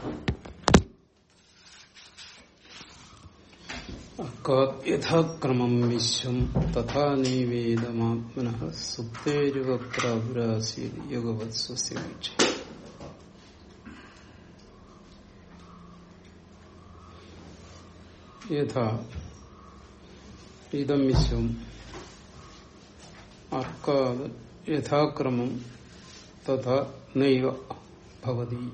അക്കാത് യഥാക്രമം വിശ്വം തഥാ നൈവേദമാത്മന സുപ്തേരുവപ്രാപുരാസി യുഗവത് സ്വസ്യവീക്ഷ യഥാ ഇതം വിശ്വം അർക്കാത് യഥാക്രമം തഥാ നൈവ ഭവതി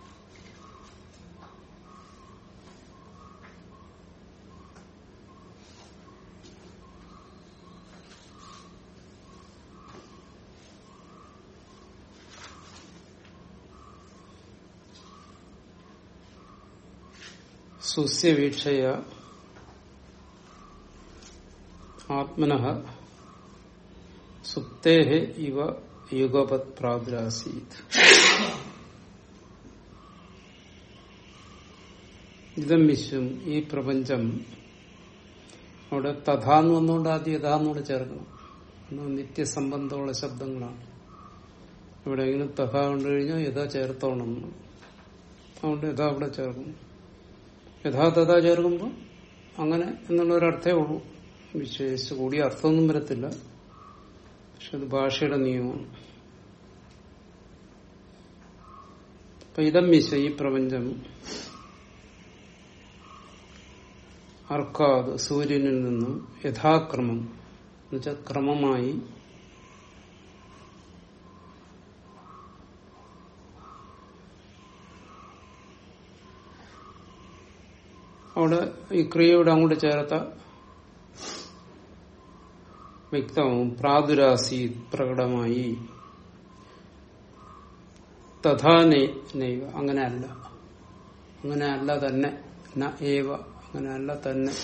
സുസ്യവീക്ഷയ ആത്മന സുപ്തേ ഇവ യുഗപത് പ്രാദുരാസീത് ഇതം വിശ്വം ഈ പ്രപഞ്ചം അവിടെ തഥാന്ന് വന്നുകൊണ്ട് ആദ്യം യഥാന്നോട് ചേർക്കണം നിത്യസംബന്ധമുള്ള ശബ്ദങ്ങളാണ് എവിടെയെങ്കിലും തഥ കണ്ടു കഴിഞ്ഞാൽ യഥാ ചേർത്തോണം അതുകൊണ്ട് യഥാ അവിടെ ചേർക്കുന്നു യഥാതഥ ചേർക്കുമ്പോൾ അങ്ങനെ എന്നുള്ള ഒരർത്ഥേ ഉള്ളൂ വിശേഷിച്ച് കൂടി അർത്ഥമൊന്നും വരത്തില്ല പക്ഷെ അത് ഭാഷയുടെ നിയമമാണ് അപ്പൊ ഇതം വിശ്വ ഈ പ്രപഞ്ചം അർക്കാത് സൂര്യനിൽ നിന്നും യഥാക്രമം എന്നുവെച്ചാൽ ക്രമമായി അവിടെ ഈ ക്രിയയുടെ അങ്ങോട്ട് ചേർത്ത വ്യക്തമാവും പ്രാദുരാസി പ്രകടമായി തഥാ നൈവ അങ്ങനെ അല്ല അങ്ങനെ അല്ല തന്നെ ന ഏവ അങ്ങനെ അല്ല തന്നെ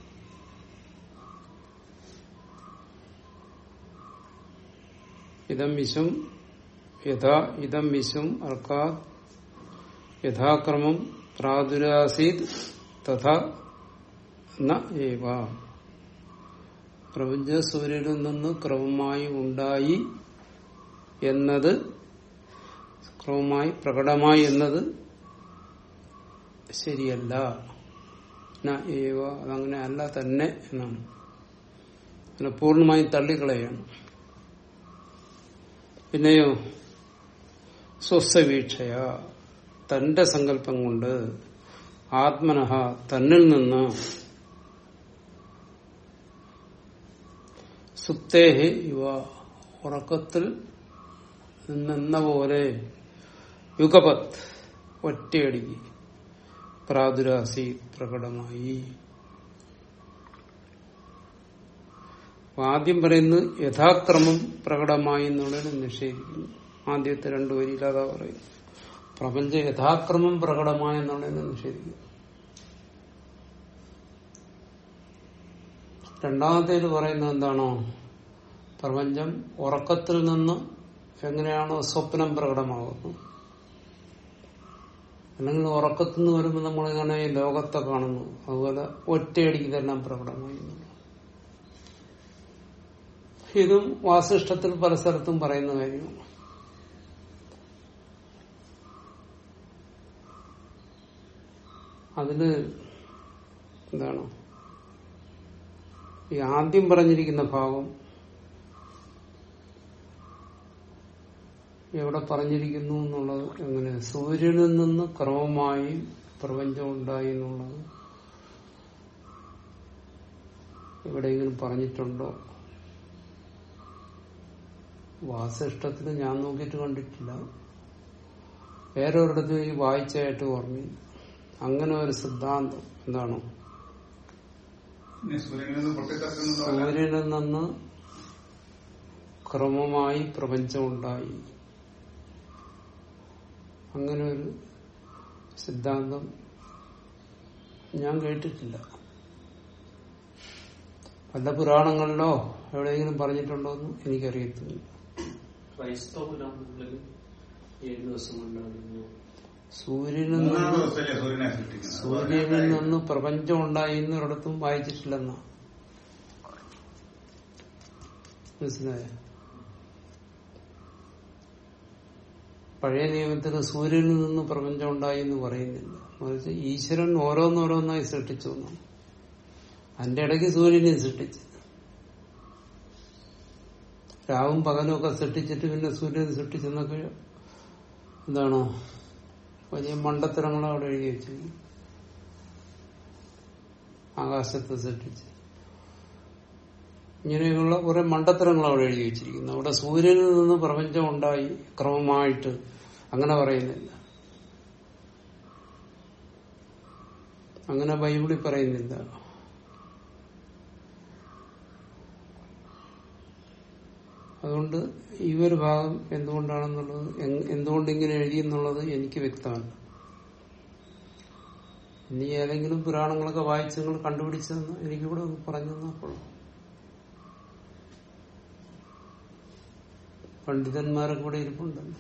ഇതം വിശ്വം യഥാ ഇതം വിശ്വം അർക്കാ യഥാക്രമം പ്രാദുരാസീത് തഥാ ന ഏവ പ്രപഞ്ച സൂര്യനിൽ നിന്ന് ക്രമമായി ഉണ്ടായി എന്നത് ക്രമമായി പ്രകടമായി എന്നത് ശരിയല്ല ന ഏവ അതങ്ങനെ അല്ല തന്നെ എന്നാണ് അങ്ങനെ പൂർണ്ണമായും തള്ളിക്കളയാണ് പിന്നെയോ സ്വസ്വവീക്ഷയ തന്റെ സങ്കല്പം കൊണ്ട് ആത്മനഹ തന്നിൽ നിന്ന് സുപ്തേഹി ഇവ ഉറക്കത്തിൽ നിന്നെന്ന പോലെ യുഗപത് ഒറ്റയടിക്ക് പ്രാദുരാസി പ്രകടമായി ആദ്യം പറയുന്നത് യഥാക്രമം പ്രകടമായി എന്നുള്ളത് നിഷേധിക്കുന്നു ആദ്യത്തെ രണ്ടു വരിയിൽ അതാ പറയുന്നു പ്രപഞ്ച യഥാക്രമം പ്രകടമായ എന്നുള്ളതിനെ നിഷേധിക്കുന്നു രണ്ടാമത്തേത് പറയുന്നത് എന്താണോ പ്രപഞ്ചം ഉറക്കത്തിൽ നിന്ന് എങ്ങനെയാണോ സ്വപ്നം പ്രകടമാകുന്നത് അല്ലെങ്കിൽ ഉറക്കത്തിൽ നിന്ന് വരുമ്പോൾ നമ്മൾ ഇങ്ങനെ ഈ ലോകത്തെ കാണുന്നു അതുപോലെ ഒറ്റയടിക്ക് ഇതെല്ലാം പ്രകടമായി ഇതും വാസിഷ്ടത്തിൽ പല സ്ഥലത്തും പറയുന്ന കാര്യമാണ് അതില് എന്താണ് ഈ ആദ്യം പറഞ്ഞിരിക്കുന്ന ഭാഗം എവിടെ പറഞ്ഞിരിക്കുന്നു എന്നുള്ളത് എങ്ങനെ സൂര്യനിൽ നിന്ന് ക്രമമായി പ്രപഞ്ചം ഉണ്ടായി എന്നുള്ളത് എവിടെയെങ്കിലും പറഞ്ഞിട്ടുണ്ടോ വാസിഷ്ടത്തിന് ഞാൻ നോക്കിയിട്ട് കണ്ടിട്ടില്ല വേറൊരിടത്തും ഈ വായിച്ചായിട്ട് ഓർമ്മയില്ല അങ്ങനെ ഒരു സിദ്ധാന്തം എന്താണ് സൂര്യനിൽ നിന്ന് ക്രമമായി പ്രപഞ്ചം ഉണ്ടായി അങ്ങനെ ഒരു സിദ്ധാന്തം ഞാൻ കേട്ടിട്ടില്ല പല പുരാണങ്ങളിലോ എവിടെയെങ്കിലും പറഞ്ഞിട്ടുണ്ടോ എന്ന് എനിക്കറിയത്തില്ല ക്രൈസ്തവ പുരാണങ്ങളിൽ ഏഴ് ദിവസം കൊണ്ടാണ് സൂര്യനിൽ നിന്ന് സൂര്യനിൽ നിന്ന് പ്രപഞ്ചം ഉണ്ടായി എന്നൊരിടത്തും വായിച്ചിട്ടില്ലെന്ന മനസ്സിലായ പഴയ നിയമത്തിൽ സൂര്യനിൽ നിന്ന് പ്രപഞ്ചം ഉണ്ടായി എന്ന് പറയുന്നില്ല മറിച്ച് ഈശ്വരൻ ഓരോന്നോരോന്നായി സൃഷ്ടിച്ചു എന്നാണ് അതിന്റെ ഇടയ്ക്ക് സൂര്യനെ സൃഷ്ടിച്ചു രാവും പകലും ഒക്കെ സൃഷ്ടിച്ചിട്ട് പിന്നെ സൂര്യനെ സൃഷ്ടിച്ചെന്നൊക്കെ എന്താണ് വലിയ മണ്ടത്തരങ്ങൾ അവിടെ എഴുതി വെച്ചിരിക്കുന്നു ആകാശത്തെ സൃഷ്ടിച്ച് ഇങ്ങനെയുള്ള കുറെ മണ്ടത്തരങ്ങൾ അവിടെ എഴുതി വെച്ചിരിക്കുന്നു അവിടെ സൂര്യനിൽ നിന്ന് പ്രപഞ്ചം ഉണ്ടായി ക്രമമായിട്ട് അങ്ങനെ പറയുന്നില്ല അങ്ങനെ ബൈബിളിൽ പറയുന്നില്ല അതുകൊണ്ട് ഈ ഒരു ഭാഗം എന്തുകൊണ്ടാണെന്നുള്ളത് എങ്- എന്തുകൊണ്ട് ഇങ്ങനെ എഴുതിയെന്നുള്ളത് എനിക്ക് വ്യക്തമല്ല ഇനി ഏതെങ്കിലും പുരാണങ്ങളൊക്കെ വായിച്ച് നിങ്ങൾ കണ്ടുപിടിച്ചതെന്ന് എനിക്കിവിടെ ഒന്ന് പറഞ്ഞു തന്നപ്പോൾ പണ്ഡിതന്മാരൊക്കെ ഇവിടെ ഇരിപ്പുണ്ടല്ലോ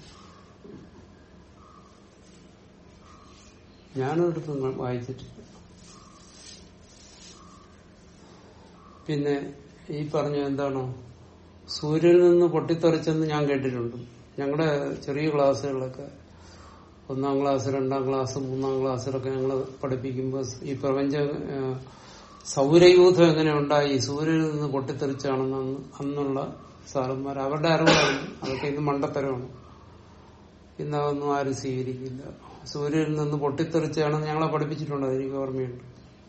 ഞാനും എടുത്ത് വായിച്ചിട്ടില്ല പിന്നെ ഈ പറഞ്ഞ എന്താണോ സൂര്യനിൽ നിന്ന് പൊട്ടിത്തെറിച്ചെന്ന് ഞാൻ കേട്ടിട്ടുണ്ട് ഞങ്ങളുടെ ചെറിയ ക്ലാസ്സുകളിലൊക്കെ ഒന്നാം ക്ലാസ് രണ്ടാം ക്ലാസ് മൂന്നാം ക്ലാസ്സിലൊക്കെ ഞങ്ങൾ പഠിപ്പിക്കുമ്പോൾ ഈ പ്രപഞ്ച ആ, സൗരയൂഥം എങ്ങനെ ഉണ്ടായി സൂര്യനിൽ നിന്ന് പൊട്ടിത്തെറിച്ചാണെന്ന് അന്ന് അന്നുള്ള സാറന്മാർ അവരുടെ അറിവാണ് അതൊക്കെ ഇന്ന് മണ്ടത്തരമാണ് ഇന്ന് അതൊന്നും ആരും സ്വീകരിക്കില്ല സൂര്യനിൽ നിന്ന് പൊട്ടിത്തെറിച്ചാണെന്ന് ഞങ്ങളെ പഠിപ്പിച്ചിട്ടുണ്ട് അതെനിക്ക് ഓർമ്മയുണ്ട്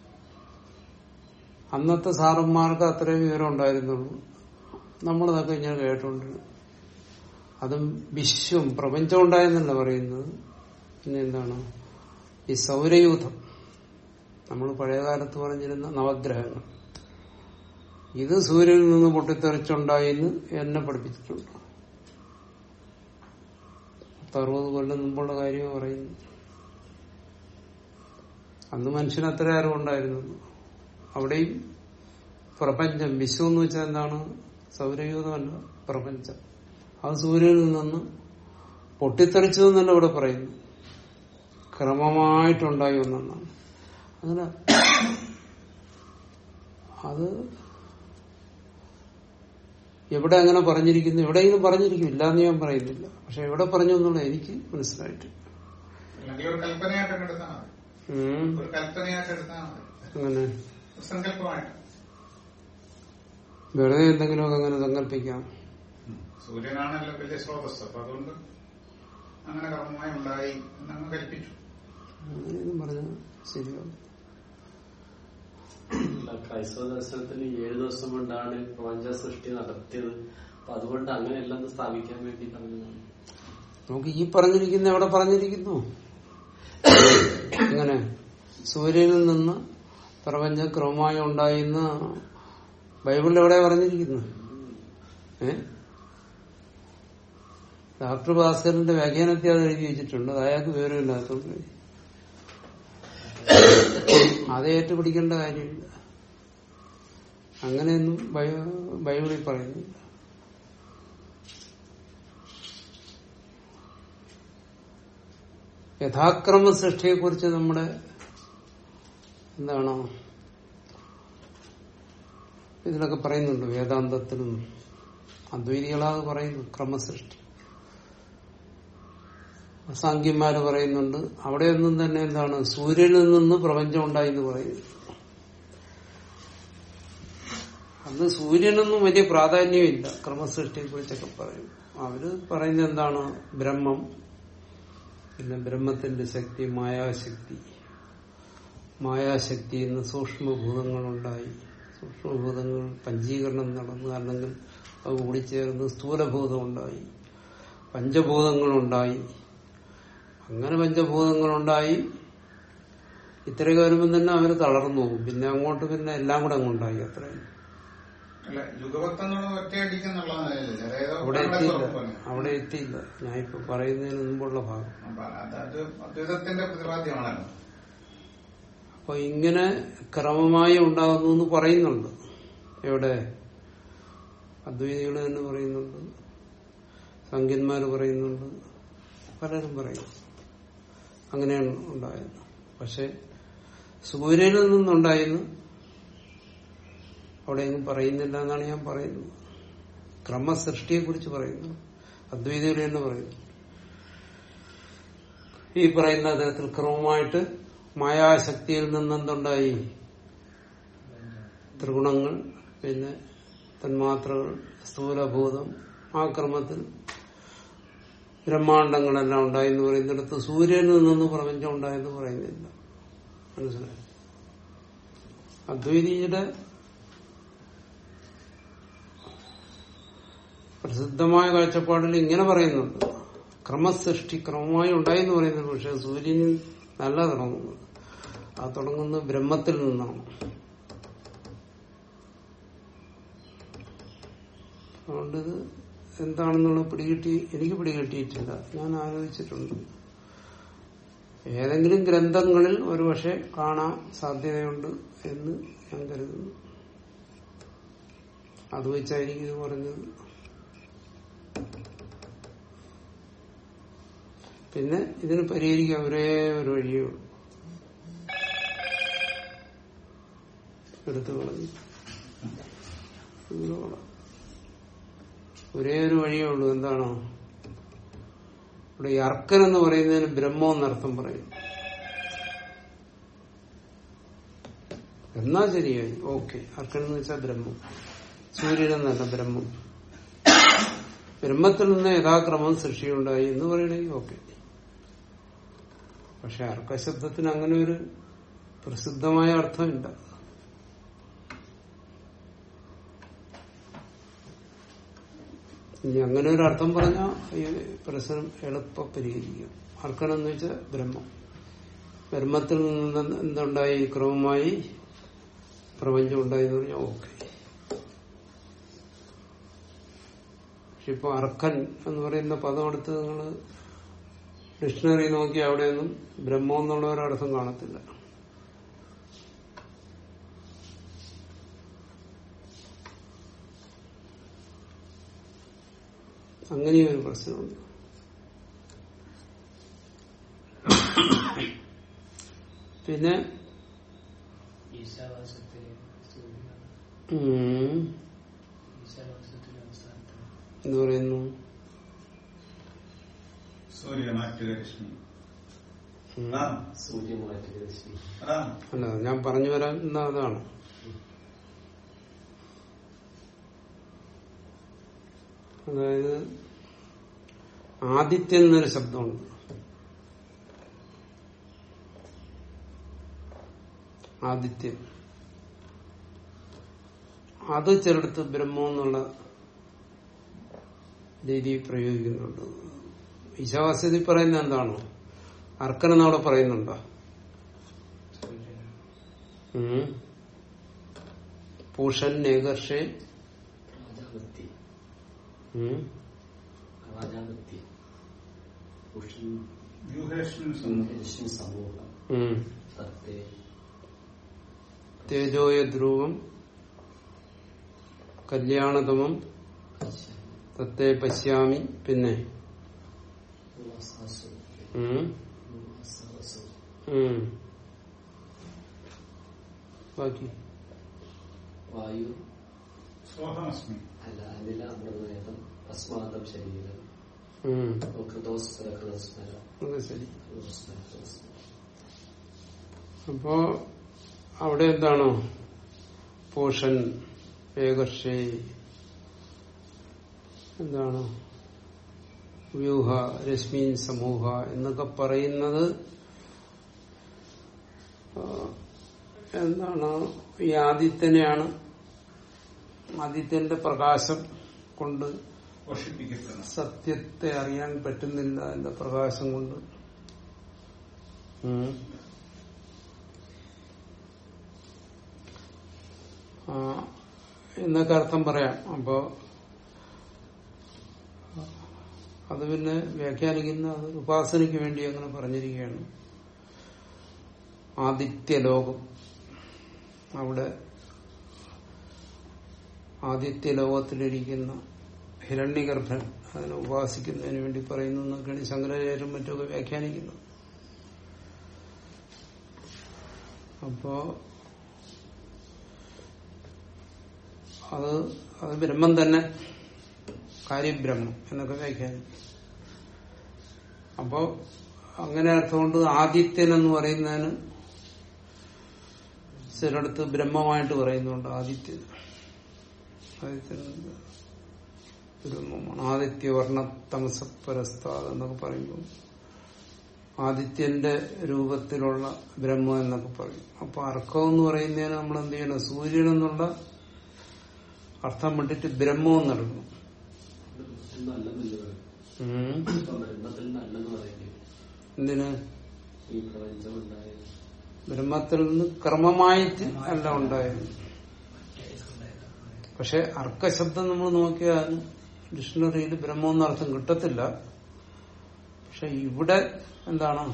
അന്നത്തെ സാറന്മാർക്ക് അത്രയും വിവരം ഉണ്ടായിരുന്നുള്ളൂ നമ്മളതൊക്കെ ഇങ്ങനെ കേട്ടുണ്ട് അതും വിശ്വം പ്രപഞ്ചം ഉണ്ടായെന്നല്ല പറയുന്നത് പിന്നെ എന്താണ് ഈ സൗരയൂഥം നമ്മൾ പഴയകാലത്ത് പറഞ്ഞിരുന്ന നവഗ്രഹങ്ങൾ ഇത് സൂര്യനിൽ നിന്ന് പൊട്ടിത്തെറിച്ചുണ്ടായി എന്ന് എന്നെ പഠിപ്പിച്ചിട്ടുണ്ട് പത്തറുപത് കൊല്ലം മുമ്പുള്ള കാര്യം പറയുന്നു അന്ന് മനുഷ്യന് അത്ര അറിവുണ്ടായിരുന്നുള്ളൂ അവിടെയും പ്രപഞ്ചം വിശ്വം എന്ന് വെച്ചാൽ എന്താണ് സൗരയൂഥമല്ല പ്രപഞ്ചം അത് സൂര്യനിൽ നിന്ന് പൊട്ടിത്തെറിച്ചു എന്നല്ല ഇവിടെ പറയുന്നു ക്രമമായിട്ടുണ്ടായി ഒന്നാണ് അങ്ങനെ അത് എവിടെ അങ്ങനെ പറഞ്ഞിരിക്കുന്നു എവിടെയെങ്കിലും പറഞ്ഞിരിക്കും ഇല്ലാന്ന് ഞാൻ പറയുന്നില്ല പക്ഷെ എവിടെ പറഞ്ഞു എന്നുള്ളത് എനിക്ക് മനസ്സിലായിട്ട് അല്ലെങ്കിൽ ഒരു കൽപ്പനയായിട്ട് അങ്ങ് എടുത്താൽ മതി ഉം. ഒരു കൽപ്പനയായിട്ട് എടുത്താൽ മതി അങ്ങനെ ഒരു സങ്കല്പമായിട്ട് വെറുതെ എന്തെങ്കിലുമൊക്കെ അങ്ങനെ സങ്കല്പിക്കാം സൂര്യനാണല്ലോ വലിയ സ്രോതസ് അപ്പൊ അതുകൊണ്ട് അങ്ങനെ കർമ്മമായി ഉണ്ടായി എന്നങ്ങ് കൽപ്പിച്ചു അങ്ങനെയൊന്നും പറഞ്ഞാൽ ശരിയാവും അല്ല, ക്രൈസ്തവ ദർശനത്തിൽ ഏഴു ദിവസം കൊണ്ടാണ് പ്രപഞ്ച സൃഷ്ടി നടത്തിയത് അപ്പൊ അതുകൊണ്ട് അങ്ങനെയല്ലെന്ന് സ്ഥാപിക്കാൻ വേണ്ടി പറഞ്ഞതാണ് നമുക്ക് ഈ പറഞ്ഞിരിക്കുന്ന എവിടെ പറഞ്ഞിരിക്കുന്നു എങ്ങനെ സൂര്യനിൽ നിന്ന് പ്രപഞ്ചം ക്രമമായി ഉണ്ടായിന്ന് ബൈബിളിൽ എവിടെ പറഞ്ഞിരിക്കുന്നു ഏ ഡോക്ടർ ഭാസ്കരന്റെ വ്യാഖ്യാനത്തിൽ അത് എഴുതി വെച്ചിട്ടുണ്ട് അത് അയാൾക്ക് വിവരമില്ലാത്തതുകൊണ്ട് അത് ഏറ്റുപിടിക്കേണ്ട കാര്യമില്ല അങ്ങനെയൊന്നും ബൈ- ബൈബിളിൽ പറയുന്നില്ല യഥാക്രമ സൃഷ്ടിയെ കുറിച്ച് നമ്മുടെ എന്താണ് ഇതിലൊക്കെ പറയുന്നുണ്ട് വേദാന്തത്തിലും അദ്വൈതികളാത് പറയുന്നു ക്രമസൃഷ്ടി സാങ്കന്മാര് പറയുന്നുണ്ട് അവിടെയൊന്നും തന്നെ എന്താണ് സൂര്യനിൽ നിന്ന് പ്രപഞ്ചം ഉണ്ടായി എന്ന് പറയുന്നു അന്ന് സൂര്യനൊന്നും വലിയ പ്രാധാന്യമില്ല ക്രമസൃഷ്ടിയെ കുറിച്ചൊക്കെ പറയും അവര് പറയുന്നത് എന്താണ് ബ്രഹ്മം പിന്നെ ബ്രഹ്മത്തിന്റെ ശക്തി മായാശക്തി മായാശക്തി എന്ന് സൂക്ഷ്മഭൂതങ്ങളുണ്ടായി സൂക്ഷ്മഭൂതങ്ങൾ പഞ്ചീകരണം നടന്നു അല്ലെങ്കിൽ അത് കൂടിച്ചേർന്ന് സ്ഥൂലഭൂതം ഉണ്ടായി പഞ്ചഭൂതങ്ങളുണ്ടായി അങ്ങനെ പഞ്ചഭൂതങ്ങളുണ്ടായി ഇത്രയൊക്കെ വരുമ്പോൾ തന്നെ അവര് തളർന്നു പോകും പിന്നെ അങ്ങോട്ട് പിന്നെ എല്ലാം കൂടെ അങ്ങുണ്ടായി അത്രയും അല്ല യുഗപത്വം എന്നുള്ളത് ഒറ്റയടിക്കെന്നുള്ള നിലയിലല്ലേ അതായത് അവിടെ നമ്മളെ എത്തിയില്ല തുറപ്പ് പോലെ. അവിടെ എത്തിയില്ല ഞാൻ ഇപ്പൊ പറയുന്നതിന് മുമ്പുള്ള ഭാഗം അപ്പൊ അത് അത് അദ്വൈതത്തിന്റെ പ്രതിപാദ്യമാണല്ലോ അപ്പൊ ഇങ്ങനെ ക്രമമായി ഉണ്ടാകുന്നു എന്ന് പറയുന്നുണ്ട് എവിടെ അദ്വൈതികൾ തന്നെ പറയുന്നുണ്ട് സംഖ്യന്മാര് പറയുന്നുണ്ട് പലരും പറയും അങ്ങനെയാണ് ഉണ്ടായത് പക്ഷെ സൂര്യനിൽ നിന്നുണ്ടായെന്ന് അവിടെയൊന്നും പറയുന്നില്ല എന്നാണ് ഞാൻ പറയുന്നത് ക്രമസൃഷ്ടിയെ കുറിച്ച് പറയുന്നു അദ്വൈതികൾ തന്നെ പറയുന്നു ഈ പറയുന്ന തരത്തിൽ ക്രമമായിട്ട് മായാശക്തിയിൽ നിന്നെന്തുണ്ടായി ത്രിഗുണങ്ങൾ പിന്നെ തന്മാത്രകൾ സ്ഥൂലഭൂതം ആ ക്രമത്തിൽ ബ്രഹ്മാണ്ടങ്ങളെല്ലാം ഉണ്ടായി എന്ന് പറയുന്നിടത്ത് സൂര്യനിൽ നിന്ന് പ്രപഞ്ചം ഉണ്ടായെന്ന് പറയുന്നില്ല മനസ്സിലായി അദ്വൈതിയുടെ പ്രസിദ്ധമായ കാഴ്ചപ്പാടിൽ ഇങ്ങനെ പറയുന്നുണ്ട് ക്രമസൃഷ്ടി ക്രമമായി ഉണ്ടായി എന്ന് പറയുന്നത് പക്ഷെ സൂര്യനിൽ നല്ല തുടങ്ങുന്നത് ആ തുടങ്ങുന്നത് ബ്രഹ്മത്തിൽ നിന്നാണ് അതുകൊണ്ട് ഇത് എന്താണെന്നുള്ള പിടികിട്ടി എനിക്ക് പിടികിട്ടിയിട്ടില്ല ഞാൻ ആലോചിച്ചിട്ടുണ്ട് ഏതെങ്കിലും ഗ്രന്ഥങ്ങളിൽ ഒരുപക്ഷെ കാണാൻ സാധ്യതയുണ്ട് എന്ന് ഞാൻ കരുതുന്നു അത് വെച്ചായിരിക്കും ഇത് പറഞ്ഞത് പിന്നെ ഇതിന് പരിഹരിക്കാൻ ഒരേ ഒരു വഴിയേ ഉള്ളൂ എടുത്തു കളഞ്ഞു ഇതിലൂടെ. ഒരേ ഒരു വഴിയേ ഉള്ളൂ എന്താണോ ഇവിടെ ഈ അർക്കൻ എന്ന് പറയുന്നതിന് ബ്രഹ്മം എന്നർത്ഥം പറയും എന്നാ ശരിയായി ഓക്കെ അർക്കൻ എന്ന് വെച്ചാൽ ബ്രഹ്മം സൂര്യനെന്നല്ല ബ്രഹ്മം ബ്രഹ്മത്തിൽ നിന്ന് യഥാക്രമം സൃഷ്ടിയുണ്ടായി എന്ന് പറയണെങ്കിൽ ഓക്കെ പക്ഷെ അർക്കശബ്ദത്തിന് അങ്ങനെ ഒരു പ്രസിദ്ധമായ അർത്ഥമില്ല ഇനി അങ്ങനെ ഒരു അർത്ഥം പറഞ്ഞാൽ ഈ പ്രശ്നം എളുപ്പം പരിഹരിക്കും അർക്കനെന്ന് വെച്ചാൽ ബ്രഹ്മം ബ്രഹ്മത്തിൽ നിന്ന് എന്തുണ്ടായി ക്രമമായി പ്രപഞ്ചം ഉണ്ടായി എന്ന് പറഞ്ഞാൽ ഓക്കെ പക്ഷെ ഇപ്പൊ അർക്കൻ എന്ന് പറയുന്ന പദം എടുത്ത് നിങ്ങൾ ഡിക്ഷണറി നോക്കി അവിടെയൊന്നും ബ്രഹ്മം എന്നുള്ള ഒരർത്ഥം കാണത്തില്ല അങ്ങനെയും ഒരു പ്രശ്നമുണ്ട് പിന്നെ ഈശാവാസത്തിലെ സൂര്യനാണ് ഉം, ഈശാവാസത്തിലെ അവസാനത്തെ എന്ന് പറയുന്നു സൂര്യ മാറ്റുക രശ്മി ഉം. അതാണ് സൂര്യമാറ്റിലെ രശ്മി അതാണ് അല്ല ഞാൻ പറഞ്ഞു വരാൻ അതാണ് അതായത് ആദിത്യൻ എന്നൊരു ശബ്ദമുണ്ട് ആദിത്യൻ അത് ചിലടത്ത് ബ്രഹ്മം എന്നുള്ള രീതി പ്രയോഗിക്കുന്നുണ്ട് ഈശാവാസ്യത്തിൽ പറയുന്നത് എന്താണോ അർക്കനെന്നവിടെ പറയുന്നുണ്ടോ സൂര്യനാണ് ഉം. പൂഷൻ നേകർഷേ രാജാവൃത്തി ഉം. രാജാവൃത്തി ഉഷൻ വ്യൂഹരശ്മി രശ്മി സമൂഹം ഉം. സത്തേ തേജോയ ധ്രുവം കല്യാണതമം കശ്യം തത്തെ പശ്യാമി പിന്നെ ഉവാസാസു ഉം. ഉവാസാസു ഉം. ബാക്കി വായു സ്വഹമസ്മി അല്ല അനില അമൃതവേദം അസ്മാദം ശരീരം ഉം. കൃതോസ്മര കൃതസ്മര അത് ശരി കൃതസ്മര കൃതസ്മര അപ്പോ അവിടെ എന്താണോ പോഷൻ ഏകർഷേ എന്താണ് വ്യൂഹ രശ്മീൻ സമൂഹ എന്നൊക്കെ പറയുന്നത് ആ, എന്താണ് ഈ ആദിത്യനെയാണ് ആദിത്യന്റെ പ്രകാശം കൊണ്ട് വർഷിപ്പിക്കപ്പെടണം സത്യത്തെ അറിയാൻ പറ്റുന്നില്ല എന്റെ പ്രകാശം കൊണ്ട് ഉം. ആ, എന്നൊക്കെ അർത്ഥം പറയാം അപ്പോ അത് പിന്നെ വ്യാഖ്യാനിക്കുന്ന അത് ഉപാസനയ്ക്ക് വേണ്ടി അങ്ങനെ പറഞ്ഞിരിക്കുകയാണ് ആദിത്യലോകം അവിടെ ആദിത്യലോകത്തിലിരിക്കുന്ന ഹിരണ്യഗർഭൻ അതിനെ ഉപാസിക്കുന്നതിന് വേണ്ടി പറയുന്നു എന്നൊക്കെയാണ് ശങ്കരാചാര്യം മറ്റൊക്കെ വ്യാഖ്യാനിക്കുന്നത് അപ്പോ അത് അത് ബ്രഹ്മം തന്നെ കാര്യബ്രഹ്മം എന്നൊക്കെ വ്യാഖ്യാനിക്കും അപ്പോ അങ്ങനെ അർത്ഥമുണ്ട് ആദിത്യൻ എന്ന് പറയുന്നതിന് ചിലടത്ത് ബ്രഹ്മമായിട്ട് പറയുന്നുണ്ട് ആദിത്യൻ ആദിത്യൻ ബ്രഹ്മമാണ് ആദിത്യവർണ്ണ തമസപരസ്താദ് എന്നൊക്കെ പറയുമ്പോൾ ആദിത്യന്റെ രൂപത്തിലുള്ള ബ്രഹ്മം എന്നൊക്കെ പറയും അപ്പൊ അർക്കം എന്ന് പറയുന്നതിന് നമ്മൾ എന്ത് ചെയ്യണം സൂര്യൻ എന്നുള്ള അർത്ഥം വിട്ടിട്ട് ബ്രഹ്മം എന്നെടുക്കണം നല്ലെന്നല്ലേ പറയും ഉം. ഇപ്പൊ ബ്രഹ്മത്തിൽ നല്ലെന്ന് പറയുന്നത് എന്തിന് ഈ പ്രപഞ്ചം ഉണ്ടായത് ബ്രഹ്മത്തിൽ നിന്ന് ക്രമമായിട്ട് അല്ല ഉണ്ടായത് പക്ഷെ അർക്കശബ്ദം നമ്മൾ നോക്കിയാൽ ഡിക്ഷണറിയിൽ ബ്രഹ്മം എന്ന അർത്ഥം കിട്ടത്തില്ല പക്ഷെ ഇവിടെ എന്താണ്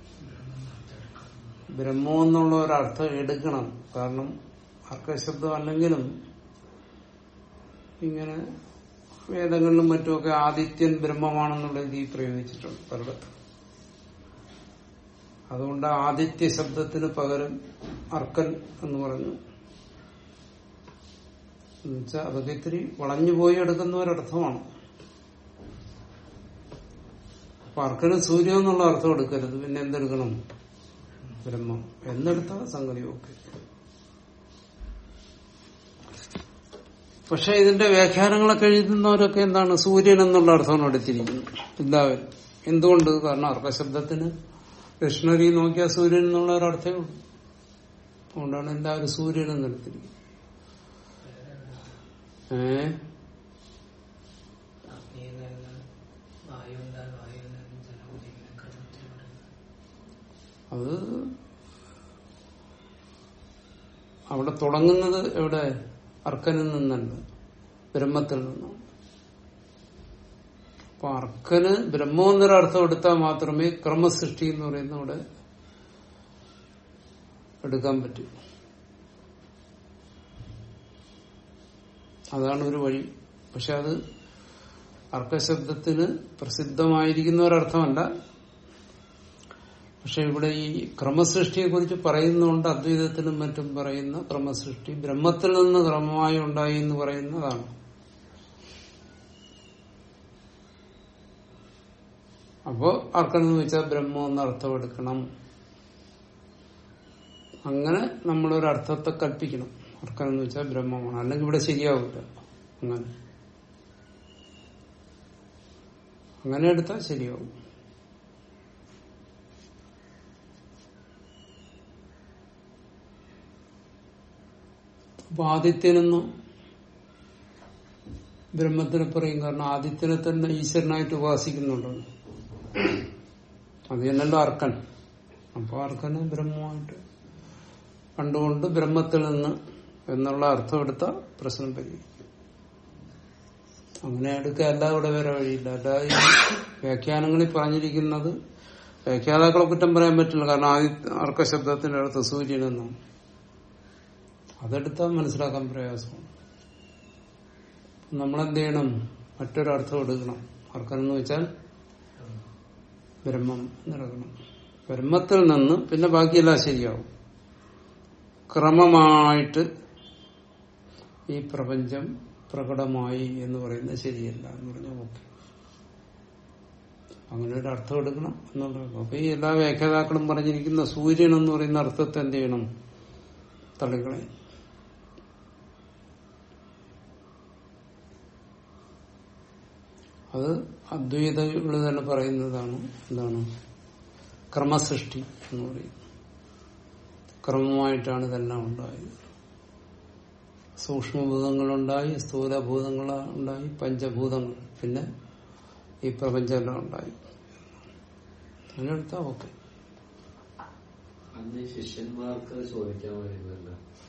ബ്രഹ്മം എന്നുള്ള ഒരർത്ഥം എടുക്കണം കാരണം അർക്കശബ്ദം അല്ലെങ്കിലും ഇങ്ങനെ വേദങ്ങളിലും മറ്റുമൊക്കെ ആദിത്യൻ ബ്രഹ്മമാണെന്നുള്ള രീതി പ്രയോഗിച്ചിട്ടുണ്ട് പലയിടത്തും അതുകൊണ്ട് ആദിത്യ ശബ്ദത്തിന് പകരം അർക്കൻ എന്ന് പറഞ്ഞു എന്നുവെച്ചാൽ അതൊക്കെ ഇത്തിരി വളഞ്ഞു പോയി എടുക്കുന്ന ഒരർത്ഥമാണ് അപ്പൊ അർക്കന് സൂര്യൻ എന്നുള്ള അർത്ഥം എടുക്കരുത് പിന്നെ എന്തെടുക്കണം ബ്രഹ്മം എന്നെടുത്ത സംഗതി ഓക്കെ പക്ഷെ ഇതിന്റെ വ്യാഖ്യാനങ്ങളൊക്കെ എഴുതുന്നവരൊക്കെ എന്താണ് സൂര്യൻ എന്നുള്ള അർത്ഥമാണ് എടുത്തിരിക്കുന്നത് എല്ലാവരും എന്തുകൊണ്ട് കാരണം അർക്കശബ്ദത്തിന് ഡിക്ഷണറി നോക്കിയാൽ സൂര്യൻ എന്നുള്ള ഒരർത്ഥമേ ഉള്ളൂ അതുകൊണ്ടാണ് എല്ലാവരും സൂര്യൻ എന്നെടുത്തിരിക്കുന്നത് ഏ അത് അവിടെ തുടങ്ങുന്നത് എവിടെ അർക്കനിൽ നിന്നല്ല ബ്രഹ്മത്തിൽ നിന്നാണ് അപ്പൊ അർക്കന് ബ്രഹ്മം എന്നൊരർത്ഥം എടുത്താൽ മാത്രമേ ക്രമസൃഷ്ടി എന്ന് പറയുന്ന അവിടെ എടുക്കാൻ പറ്റൂ അതാണ് ഒരു വഴി പക്ഷെ അത് അർക്കശബ്ദത്തിന് പ്രസിദ്ധമായിരിക്കുന്ന ഒരർത്ഥമല്ല പക്ഷെ ഇവിടെ ഈ ക്രമസൃഷ്ടിയെ കുറിച്ച് പറയുന്നുണ്ട് അദ്വൈതത്തിനും മറ്റും പറയുന്ന ക്രമസൃഷ്ടി ബ്രഹ്മത്തിൽ നിന്ന് ക്രമമായി ഉണ്ടായി എന്ന് പറയുന്നതാണ് അപ്പോ അർക്കെന്ന് വെച്ചാൽ ബ്രഹ്മം എന്ന അർത്ഥം എടുക്കണം അങ്ങനെ നമ്മളൊരു അർത്ഥത്തെ കൽപ്പിക്കണം അർക്കെന്ന് വെച്ചാൽ ബ്രഹ്മമാണ് അല്ലെങ്കിൽ ഇവിടെ ശരിയാവില്ല അങ്ങനെ അങ്ങനെ എടുത്താൽ ശരിയാവും അപ്പൊ ആദിത്യനെന്ന് ബ്രഹ്മത്തിനെ പറയും കാരണം ആദിത്യനെ തന്നെ ഈശ്വരനായിട്ട് ഉപാസിക്കുന്നുണ്ടല്ലോ അത് തന്നെയല്ലോ അർക്കൻ അപ്പൊ അർക്കനെ ബ്രഹ്മമായിട്ട് കണ്ടുകൊണ്ട് ബ്രഹ്മത്തിൽ നിന്ന് എന്നുള്ള അർത്ഥം എടുത്ത പ്രശ്നം പരിഹരിക്കും അങ്ങനെ എടുക്കുക അല്ലാതെ ഇവിടെ വേറെ വഴിയില്ല അല്ലാതെ ഈ വ്യാഖ്യാനങ്ങളിൽ പറഞ്ഞിരിക്കുന്നത് വ്യാഖ്യാതാക്കളെ കുറ്റം പറയാൻ പറ്റില്ല കാരണം ആദ്യ അർക്കശബ്ദത്തിന്റെ അടുത്ത് സൂര്യനെന്നും അതെടുത്താൽ മനസ്സിലാക്കാൻ പ്രയാസമാണ് നമ്മളെന്ത് ചെയ്യണം മറ്റൊരർത്ഥം എടുക്കണം അർക്കനെന്ന് വെച്ചാൽ ബ്രഹ്മം നടക്കണം ബ്രഹ്മത്തിൽ നിന്ന് പിന്നെ ബാക്കിയെല്ലാം ശരിയാവും ക്രമമായിട്ട് ഈ പ്രപഞ്ചം പ്രകടമായി എന്ന് പറയുന്നത് ശരിയല്ല എന്ന് പറഞ്ഞാൽ ഓക്കെ അങ്ങനെ ഒരു അർത്ഥം എടുക്കണം എന്നുള്ളത് അപ്പൊ ഈ എല്ലാ വ്യാഖ്യാതാക്കളും പറഞ്ഞിരിക്കുന്ന സൂര്യൻ എന്ന് പറയുന്ന അർത്ഥത്തെ എന്ത് ചെയ്യണം തള്ളിക്കളയും അത് അദ്വൈതകൾ തന്നെ പറയുന്നതാണ് എന്താണ് ക്രമസൃഷ്ടി എന്ന് പറയും ക്രമമായിട്ടാണ് ഇതെല്ലാം ഉണ്ടായത് സൂക്ഷ്മഭൂതങ്ങളുണ്ടായി സ്ഥൂലഭൂതങ്ങൾ ഉണ്ടായി പഞ്ചഭൂതങ്ങൾ പിന്നെ ഈ പ്രപഞ്ചമെല്ലാം ഉണ്ടായി അതിനെടുത്താ ഓക്കെ അന്ന് ഈ ശിഷ്യന്മാർക്ക് ചോദിക്കാൻ വരുന്നല്ല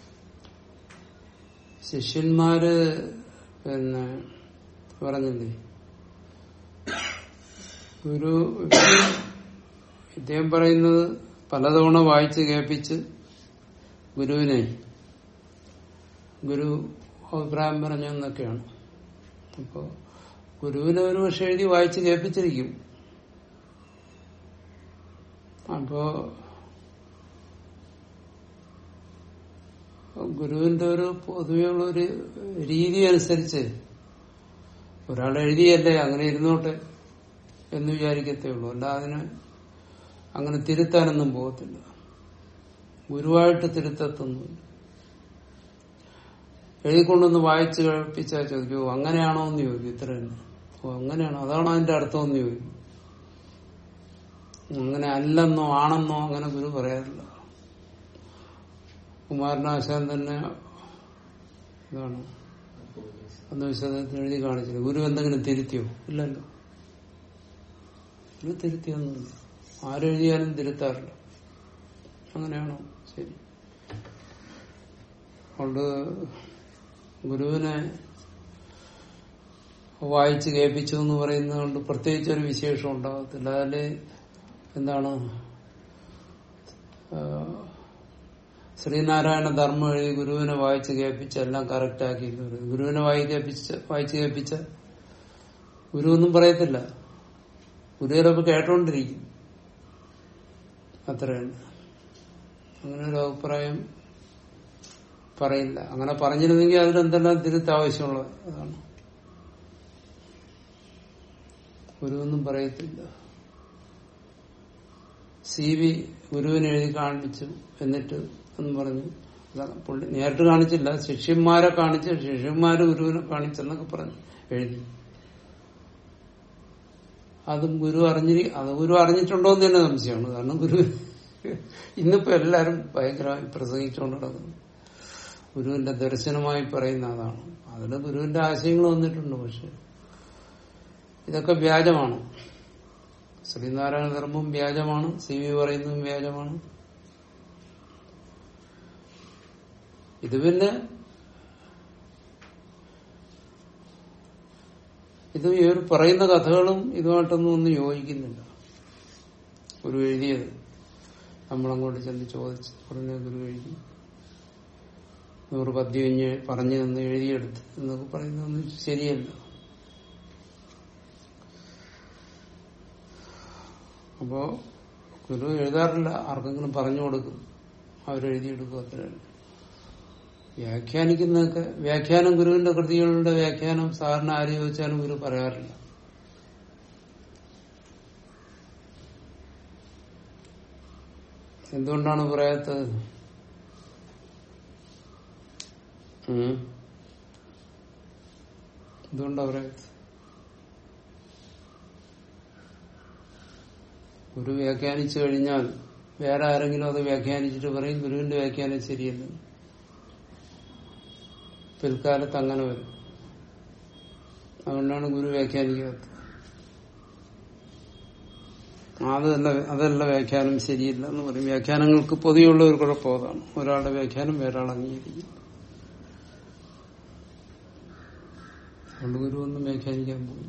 ശിഷ്യന്മാര് പിന്നെ പറഞ്ഞില്ലേ ഗുരു ഇദ്ദേഹം പറയുന്നത് പലതവണ വായിച്ച് കേൾപ്പിച്ച് ഗുരുവിനെ ഗുരു അഭിപ്രായം പറഞ്ഞു എന്നൊക്കെയാണ് അപ്പോ ഗുരുവിനെ ഒരു പക്ഷെ എഴുതി വായിച്ച് കേൾപ്പിച്ചിരിക്കും അപ്പോ ഗുരുവിന്റെ ഒരു പൊതുവെയുള്ള ഒരു രീതി അനുസരിച്ച് ഒരാൾ എഴുതിയല്ലേ അങ്ങനെ ഇരുന്നോട്ടെ എന്ന് വിചാരിക്കത്തേ ഉള്ളൂ അല്ല അതിന് അങ്ങനെ തിരുത്താനൊന്നും പോകത്തില്ല ഗുരുവായിട്ട് തിരുത്തത്തൊന്നുമില്ല എഴുതിക്കൊണ്ടൊന്ന് വായിച്ചു കേൾപ്പിച്ചാൽ ചോദിക്കൂ അങ്ങനെയാണോ എന്ന് ചോദിക്കും ഇത്ര തന്നെ ഓ അങ്ങനെയാണോ അതാണോ അതിന്റെ അർത്ഥം എന്ന് ചോദിക്കും അങ്ങനെ അല്ലെന്നോ ആണെന്നോ അങ്ങനെ ഗുരു പറയാറില്ല കുമാരനാശാൻ തന്നെ ഇതാണ് അന്ന് വിശദത്തിൽ എഴുതി കാണിച്ചില്ല ഗുരു എന്തെങ്കിലും തിരുത്തിയോ ഇല്ലല്ലോ ഗുരു തിരുത്തിയൊന്നുമില്ല ആരെഴുതിയാലും തിരുത്താറില്ല അങ്ങനെയാണോ ശരി അതുകൊണ്ട് ഗുരുവിനെ വായിച്ച് കേൾപ്പിച്ചു എന്ന് പറയുന്നത് കൊണ്ട് പ്രത്യേകിച്ച് ഒരു വിശേഷം ഉണ്ടാകത്തില്ല അതില് എന്താണ് ആ, ശ്രീനാരായണ ധർമ്മം എഴുതി ഗുരുവിനെ വായിച്ച് കേൾപ്പിച്ച് എല്ലാം കറക്റ്റ് ആക്കി എന്ന് പറയും. ഗുരുവിനെ വായി കേൾപ്പിച്ച വായിച്ച് കേൾപ്പിച്ച ഗുരു ഒന്നും പറയത്തില്ല ഗുരു ചിലപ്പോൾ കേട്ടോണ്ടിരിക്കും അത്രയാണ് അങ്ങനെ ഒരു അഭിപ്രായം പറയില്ല അങ്ങനെ പറഞ്ഞിരുന്നെങ്കിൽ അതിലെന്തെല്ലാം തിരുത്ത് ആവശ്യമുള്ള അതാണ് ഗുരുവൊന്നും പറയത്തില്ല സി വി ഗുരുവിനെ എഴുതി കാണിച്ചു എന്നിട്ട് എന്ന് പറഞ്ഞു അതാണ് പുള്ളി നേരിട്ട് കാണിച്ചില്ല ശിഷ്യന്മാരെ കാണിച്ച് ശിഷ്യന്മാര് ഗുരുവിനെ കാണിച്ചെന്നൊക്കെ പറഞ്ഞു എഴുതി അതും ഗുരു അറിഞ്ഞി അത് ഗുരു അറിഞ്ഞിട്ടുണ്ടോ എന്ന് തന്നെ സംശയമാണ് കാരണം ഗുരു ഇന്നിപ്പോ എല്ലാരും ഭയങ്കരമായി പ്രസംഗിച്ചുകൊണ്ട് നടക്കുന്നു ഗുരുവിന്റെ ദർശനമായി പറയുന്ന അതാണ് അതിന് ഗുരുവിന്റെ ആശയങ്ങൾ വന്നിട്ടുണ്ട് പക്ഷെ ഇതൊക്കെ വ്യാജമാണ് ശ്രീനാരായണ ധർമ്മം വ്യാജമാണ് സി വി പറയുന്നതും വ്യാജമാണ് ഇത് പിന്നെ ഇത് ഈ ഒരു പറയുന്ന കഥകളും ഇതുമായിട്ടൊന്നും ഒന്നും യോജിക്കുന്നില്ല ഗുരു എഴുതിയത് നമ്മളങ്ങോട്ട് ചെന്ന് ചോദിച്ച് പറഞ്ഞ ഗുരു എഴുതി നൂറ് പദ്യം ഇഞ്ഞ് പറഞ്ഞു തന്ന് എഴുതിയെടുത്ത് എന്നൊക്കെ പറയുന്നതൊന്നും ശരിയല്ല അപ്പോ ഗുരു എഴുതാറില്ല ആർക്കെങ്കിലും പറഞ്ഞു കൊടുക്കും അവരെഴുതിയെടുക്കും അത്രയാണ് വ്യാഖ്യാനിക്കുന്നതൊക്കെ വ്യാഖ്യാനം ഗുരുവിന്റെ കൃതികളുടെ വ്യാഖ്യാനം സാറിന് ആര് ചോദിച്ചാലും ഗുരു പറയാറില്ല എന്തുകൊണ്ടാണ് പറയാത്തത് ഉം? എന്തുകൊണ്ടാ പറയാത്തത് ഗുരു വ്യാഖ്യാനിച്ചു കഴിഞ്ഞാൽ വേറെ ആരെങ്കിലും അത് വ്യാഖ്യാനിച്ചിട്ട് പറയും ഗുരുവിന്റെ വ്യാഖ്യാനം ശരിയല്ല പിൽക്കാലത്ത് അങ്ങനെ വരും അതുകൊണ്ടാണ് ഗുരു വ്യാഖ്യാനിക്കാത്തത് അതല്ല അതല്ല വ്യാഖ്യാനം ശരിയില്ല എന്ന് പറയും വ്യാഖ്യാനങ്ങൾക്ക് പൊതുവെയുള്ള ഒരു കുഴപ്പം അതാണ് ഒരാളുടെ വ്യാഖ്യാനം വേറൊരാൾ അംഗീകരിക്കും അതുകൊണ്ട് ഗുരു ഒന്നും വ്യാഖ്യാനിക്കാൻ പോയില്ല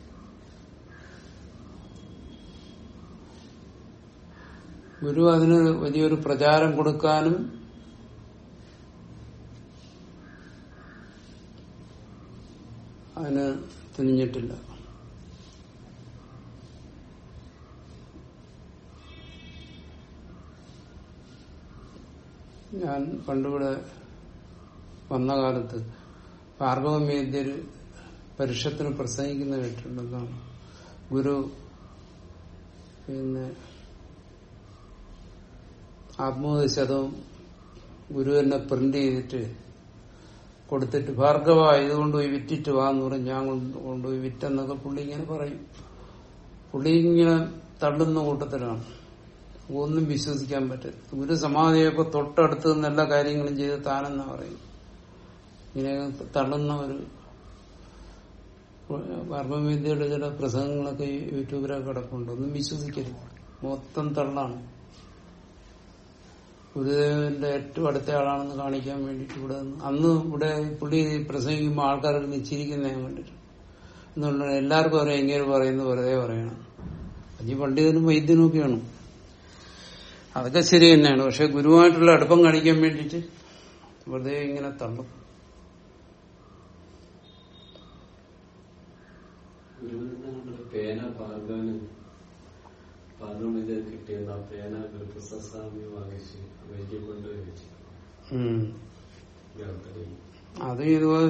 ഗുരു അതിന് വലിയൊരു പ്രചാരം കൊടുക്കാനും അതിന് തുനിഞ്ഞിട്ടില്ല ഞാൻ പണ്ടിവിടെ വന്ന കാലത്ത് ഭാർഗവമേദ്യര് പരിഷത്തിന് പ്രസംഗിക്കുന്ന കേട്ടിട്ടുണ്ട് എന്താണ് ഗുരു പിന്നെ ആത്മോദശതവും ഗുരു തന്നെ പ്രിന്റ് ചെയ്തിട്ട് കൊടുത്തിട്ട് ഭാർഗവ ഇതുകൊണ്ട് പോയി വിറ്റിട്ട് വാ എന്ന് പറഞ്ഞ് ഞാൻ കൊണ്ട് കൊണ്ടുപോയി വിറ്റെന്നൊക്കെ പുള്ളി ഇങ്ങനെ പറയും പുള്ളി ഇങ്ങനെ തള്ളുന്ന കൂട്ടത്തിലാണ് ഒന്നും വിശ്വസിക്കാൻ പറ്റില്ല ഗുരു സമാധിയൊക്കെ തൊട്ടടുത്ത് നിന്ന് എല്ലാ കാര്യങ്ങളും ചെയ്ത് താനെന്നാ പറയും ഇങ്ങനെ തള്ളുന്ന ഒരു വർമ്മവിദ്യയുടെ ചില പ്രസംഗങ്ങളൊക്കെ യൂട്യൂബിലൊക്കെ കിടപ്പുണ്ട് ഒന്നും വിശ്വസിക്കരുത് മൊത്തം തള്ളാണ് ഗുരുദേവന്റെ ഏറ്റവും അടുത്ത ആളാണെന്ന് കാണിക്കാൻ വേണ്ടിയിട്ട് ഇവിടെ നിന്ന് അന്ന് ഇവിടെ പുള്ളി പ്രസംഗിക്കുമ്പോൾ ആൾക്കാരൊക്കെ നിശ്ചയിക്കുന്നതിന് വേണ്ടിട്ട് എന്തുകൊണ്ടാണ് എല്ലാവർക്കും അറിയാം ഇങ്ങനെ പറയുന്നത് വെറുതെ പറയണം അഞ്ച് പണ്ഡിതനും വൈദ്യനും ഒക്കെയാണ് അതൊക്കെ ശരി തന്നെയാണ് പക്ഷെ ഗുരുവായിട്ടുള്ള അടുപ്പം കാണിക്കാൻ വേണ്ടിയിട്ട് വെറുതെ ഇങ്ങനെ തള്ളും ഗുരുവിന്റെ പേന ഭാർഗവന് ഭാർഗവന് കിട്ടിയത് ആ പേന ഗുരുപ്രസാദ് വാങ്ങിച്ച് വൈകി കൊണ്ട് വെച്ചു ഉം. ഗർഭടി അത് ഇതുപോലെ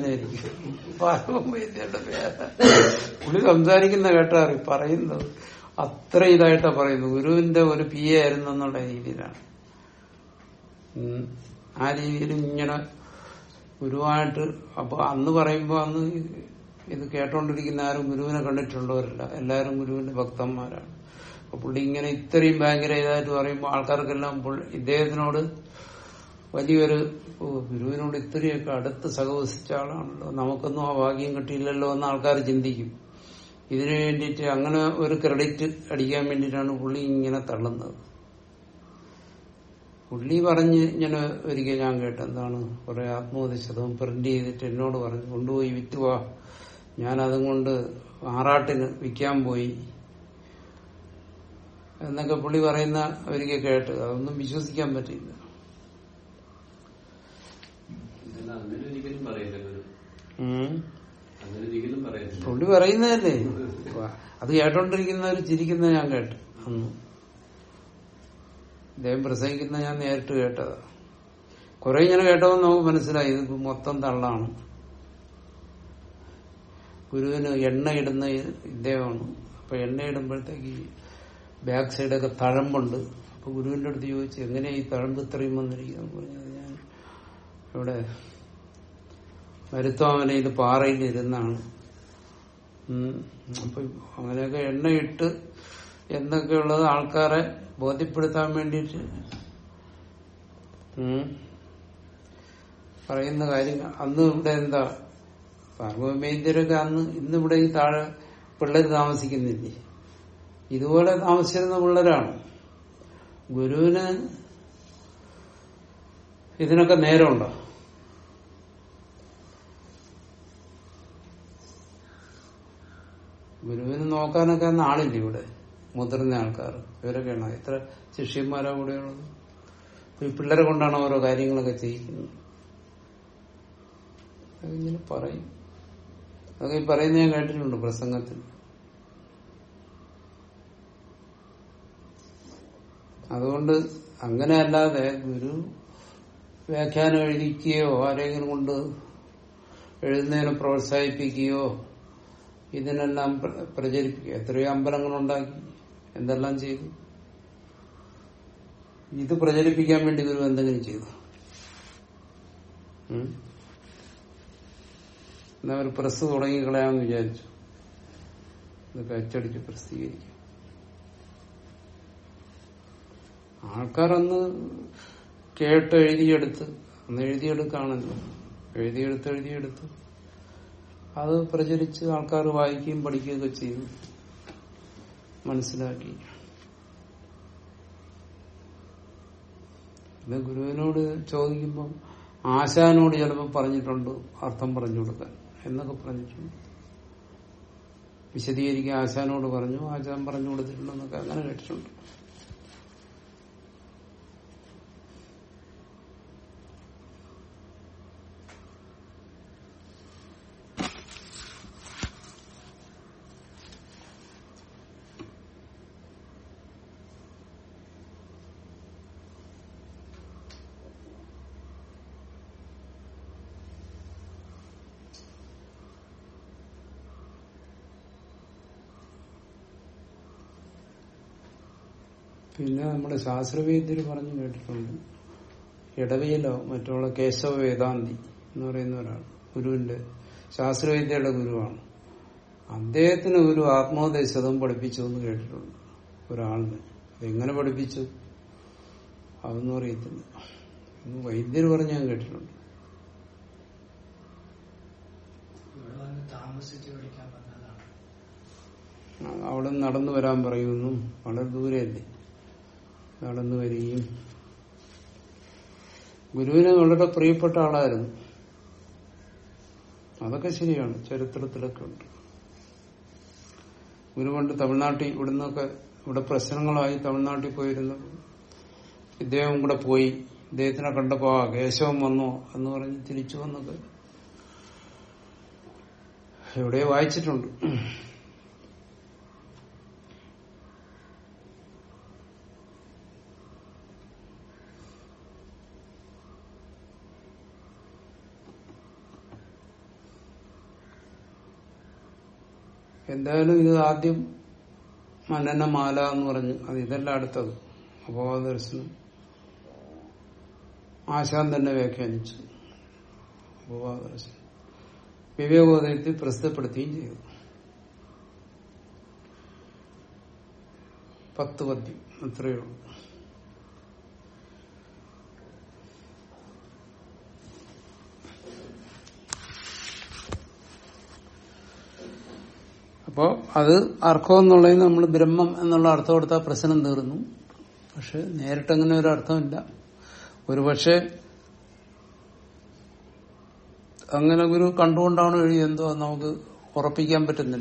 വ്യാജപ്പേനായിരിക്കും പാർവം വൈദ്യരുടെ പേന പുള്ളി സംസാരിക്കുന്ന കേട്ടാറി പറയുന്നത് അത്ര ഇതായിട്ടാ പറയുന്നത് ഗുരുവിന്റെ ഒരു പി എ ആയിരുന്നു എന്നുള്ള രീതിയിലാണ് ഉം. ആ രീതിയിൽ ഇങ്ങനെ ഗുരുവായിട്ട് അപ്പൊ അന്ന് പറയുമ്പോ അന്ന് ഇത് കേട്ടോണ്ടിരിക്കുന്ന ആരും ഗുരുവിനെ കണ്ടിട്ടുള്ളവരല്ല എല്ലാവരും ഗുരുവിന്റെ ഭക്തന്മാരാണ് അപ്പൊ പുള്ളി ഇങ്ങനെ ഇത്രയും ഭയങ്കര ഇതായിട്ട് പറയുമ്പോൾ ആൾക്കാർക്കെല്ലാം പുള്ളി ഇദ്ദേഹത്തിനോട് വലിയൊരു ഓ, ഗുരുവിനോട് ഇത്രയൊക്കെ അടുത്ത് സഹവസിച്ച ആളാണല്ലോ നമുക്കൊന്നും ആ ഭാഗ്യം കിട്ടിയില്ലല്ലോ എന്ന് ആൾക്കാർ ചിന്തിക്കും ഇതിനു വേണ്ടിയിട്ട് അങ്ങനെ ഒരു ക്രെഡിറ്റ് അടിക്കാൻ വേണ്ടിയിട്ടാണ് പുള്ളി ഇങ്ങനെ തള്ളുന്നത് പുള്ളി പറഞ്ഞ് ഇങ്ങനെ ഒരിക്കൽ ഞാൻ കേട്ട എന്താണ് കുറെ ആത്മോപദേശവും പ്രിന്റ് ചെയ്തിട്ട് എന്നോട് പറഞ്ഞു കൊണ്ടുപോയി വിറ്റുവാ ഞാൻ അതും കൊണ്ട് ആറാട്ടിന് വിൽക്കാൻ പോയി എന്നൊക്കെ പുള്ളി പറയുന്ന ഒരിക്കൽ കേട്ട് അതൊന്നും വിശ്വസിക്കാൻ പറ്റില്ല ഇതല്ല അങ്ങനെ ഒരിക്കലും പറയില്ല ഗുരു ഉം. അങ്ങനെ ഒരിക്കലും പറയില്ല പുള്ളി പറയുന്നതല്ലേ അത് കേട്ടോണ്ടിരിക്കുന്നവർ ചിരിക്കുന്ന ഞാൻ കേട്ടു അന്ന് അദ്ദേഹം പ്രസംഗിക്കുന്ന ഞാൻ നേരിട്ട് കേട്ടതാ കുറെ ഇങ്ങനെ കേട്ടപ്പോൾ നമുക്ക് മനസ്സിലായി ഇത് മൊത്തം തള്ളാണ് ഗുരുവിന് എണ്ണ ഇടുന്ന ഇദ്ദേഹമാണ് അപ്പൊ എണ്ണ ഇടുമ്പോഴത്തേക്ക് ബാക്ക് സൈഡൊക്കെ തഴമ്പുണ്ട് അപ്പൊ ഗുരുവിന്റെ അടുത്ത് ചോദിച്ചു എങ്ങനെയാ ഈ തഴമ്പ് ഇത്രയും വന്നിരിക്കുന്നത് പറഞ്ഞത് ഞാൻ ഇവിടെ മരുത്വാമനയിൽ പാറയിൽ ഇരുന്നാണ് ഉം. അപ്പൊ അങ്ങനെയൊക്കെ എണ്ണയിട്ട് എന്നൊക്കെയുള്ളത് ആൾക്കാരെ ബോധ്യപ്പെടുത്താൻ വേണ്ടിയിട്ട് ഉം. പറയുന്ന കാര്യങ്ങൾ അന്ന് ഇവിടെ എന്താ പാർവമേന്ദ്രരൊക്കെ അന്ന് ഇന്നിവിടെ ഈ താഴെ പിള്ളേർ താമസിക്കുന്നില്ലേ ഇതുപോലെ താമസിച്ചിരുന്ന പിള്ളേരാണ് ഗുരുവിന് ഇതിനൊക്കെ നേരമുണ്ടോ ഗുരുവിന് നോക്കാനൊക്കെ അന്ന് ആളില്ല ഇവിടെ മുതിർന്ന ആൾക്കാർ ഇവരൊക്കെയാണ് എത്ര ശിഷ്യന്മാരാ കൂടെയുള്ളത് അപ്പൊ ഈ പിള്ളേരെ കൊണ്ടാണ് ഓരോ കാര്യങ്ങളൊക്കെ ചെയ്യിക്കുന്നത് അതിങ്ങനെ പറയും അതൊക്കെ ഈ പറയുന്നത് ഞാൻ കേട്ടിട്ടുണ്ട് പ്രസംഗത്തിൽ അതുകൊണ്ട് അങ്ങനെ അല്ലാതെ ഗുരു വ്യാഖ്യാനം എഴുതിക്കുകയോ ആരെങ്കിലും കൊണ്ട് എഴുതുന്നതിനെ പ്രോത്സാഹിപ്പിക്കുകയോ ഇതിനെല്ലാം പ്ര- പ്രചരിപ്പിക്കുക എത്രയോ അമ്പലങ്ങളുണ്ടാക്കി എന്തെല്ലാം ചെയ്തു ഇത് പ്രചരിപ്പിക്കാൻ വേണ്ടി ഗുരു എന്തെങ്കിലും ചെയ്തു ഉം? എന്നാ ഒരു പ്രസ് തുടങ്ങി കളയാമെന്ന് വിചാരിച്ചു ഇതൊക്കെ അച്ചടിച്ച് പ്രസിദ്ധീകരിക്കും ആൾക്കാരന്ന് കേട്ട് എഴുതിയെടുത്ത് അന്ന് എഴുതിയെടുക്കാണല്ലോ എഴുതിയെടുത്ത് എഴുതിയെടുത്ത് അത് പ്രചരിച്ച് ആൾക്കാർ വായിക്കുകയും പഠിക്കുകയൊക്കെ ചെയ്തു മനസ്സിലാക്കി ഇത് ഗുരുവിനോട് ചോദിക്കുമ്പം ആശാനോട് ചിലപ്പോൾ പറഞ്ഞിട്ടുണ്ട് അർത്ഥം പറഞ്ഞു കൊടുക്കാൻ എന്നൊക്കെ പറഞ്ഞിട്ടുണ്ട് വിശദീകരിക്കാൻ ആശാനോട് പറഞ്ഞു ആശാൻ പറഞ്ഞു കൊടുത്തിട്ടുണ്ടെന്നൊക്കെ അങ്ങനെ കേട്ടിട്ടുണ്ട് പിന്നെ നമ്മുടെ ശാസ്ത്രവേദ്യർ പറഞ്ഞു കേട്ടിട്ടുണ്ട് ഇടവയിലോ മറ്റുള്ള കേശവ വേദാന്തി എന്ന് പറയുന്ന ഒരാൾ ഗുരുവിന്റെ ശാസ്ത്രവേദ്യയുടെ ഗുരുവാണ് അദ്ദേഹത്തിന് ഒരു ആത്മോപദേശതം പഠിപ്പിച്ചു എന്ന് കേട്ടിട്ടുണ്ട് ഒരാളിന് അതെങ്ങനെ പഠിപ്പിച്ചു അതൊന്നും അറിയത്തില്ല എന്ന് വൈദ്യർ പറഞ്ഞ് ഞാൻ കേട്ടിട്ടുണ്ട് ഇവിടെ വന്ന് താമസിച്ച് പഠിക്കാൻ പറഞ്ഞതാണ് ആ, അവിടെ നിന്ന് നടന്നു വരാൻ പറയുന്നു വളരെ ദൂരെയല്ലേ നടന്നു വരികയും ഗുരുവിന് വളരെ പ്രിയപ്പെട്ട ആളായിരുന്നു അതൊക്കെ ശരിയാണ് ചരിത്രത്തിലൊക്കെ ഉണ്ട് ഗുരു പണ്ട് തമിഴ്നാട്ടിൽ ഇവിടുന്നൊക്കെ ഇവിടെ പ്രശ്നങ്ങളായി തമിഴ്നാട്ടിൽ പോയിരുന്നു ഇദ്ദേഹം കൂടെ പോയി ഇദ്ദേഹത്തിനെ കണ്ടപ്പോ ആ കേശവൻ വന്നോ എന്ന് പറഞ്ഞ് തിരിച്ചു വന്നൊക്കെ എവിടെയോ വായിച്ചിട്ടുണ്ട് എന്തായാലും ഇത് ആദ്യം മനനമാല എന്ന് പറഞ്ഞു അത് ഇതെല്ലാം അടുത്തത് അപവാദ ദർശനം ആശാൻ തന്നെ വ്യാഖ്യാനിച്ചു അപവാദ ദർശനം വിവേകോദയത്തിൽ പ്രസിദ്ധപ്പെടുത്തുകയും ചെയ്തു പത്ത് പദ്യം അത്രയേ ഉള്ളൂ അപ്പോ അത് അർത്ഥം എന്നുള്ളതിന് നമ്മൾ ബ്രഹ്മം എന്നുള്ള അർത്ഥം കൊടുത്താൽ പ്രശ്നം തീർന്നു പക്ഷെ നേരിട്ടങ്ങനെ ഒരു അർത്ഥമില്ല ഒരു പക്ഷെ അങ്ങനെ ഗുരു കണ്ടുകൊണ്ടാണ് എഴുതിയെന്തോ അത് നമുക്ക് ഉറപ്പിക്കാൻ പറ്റുന്നില്ല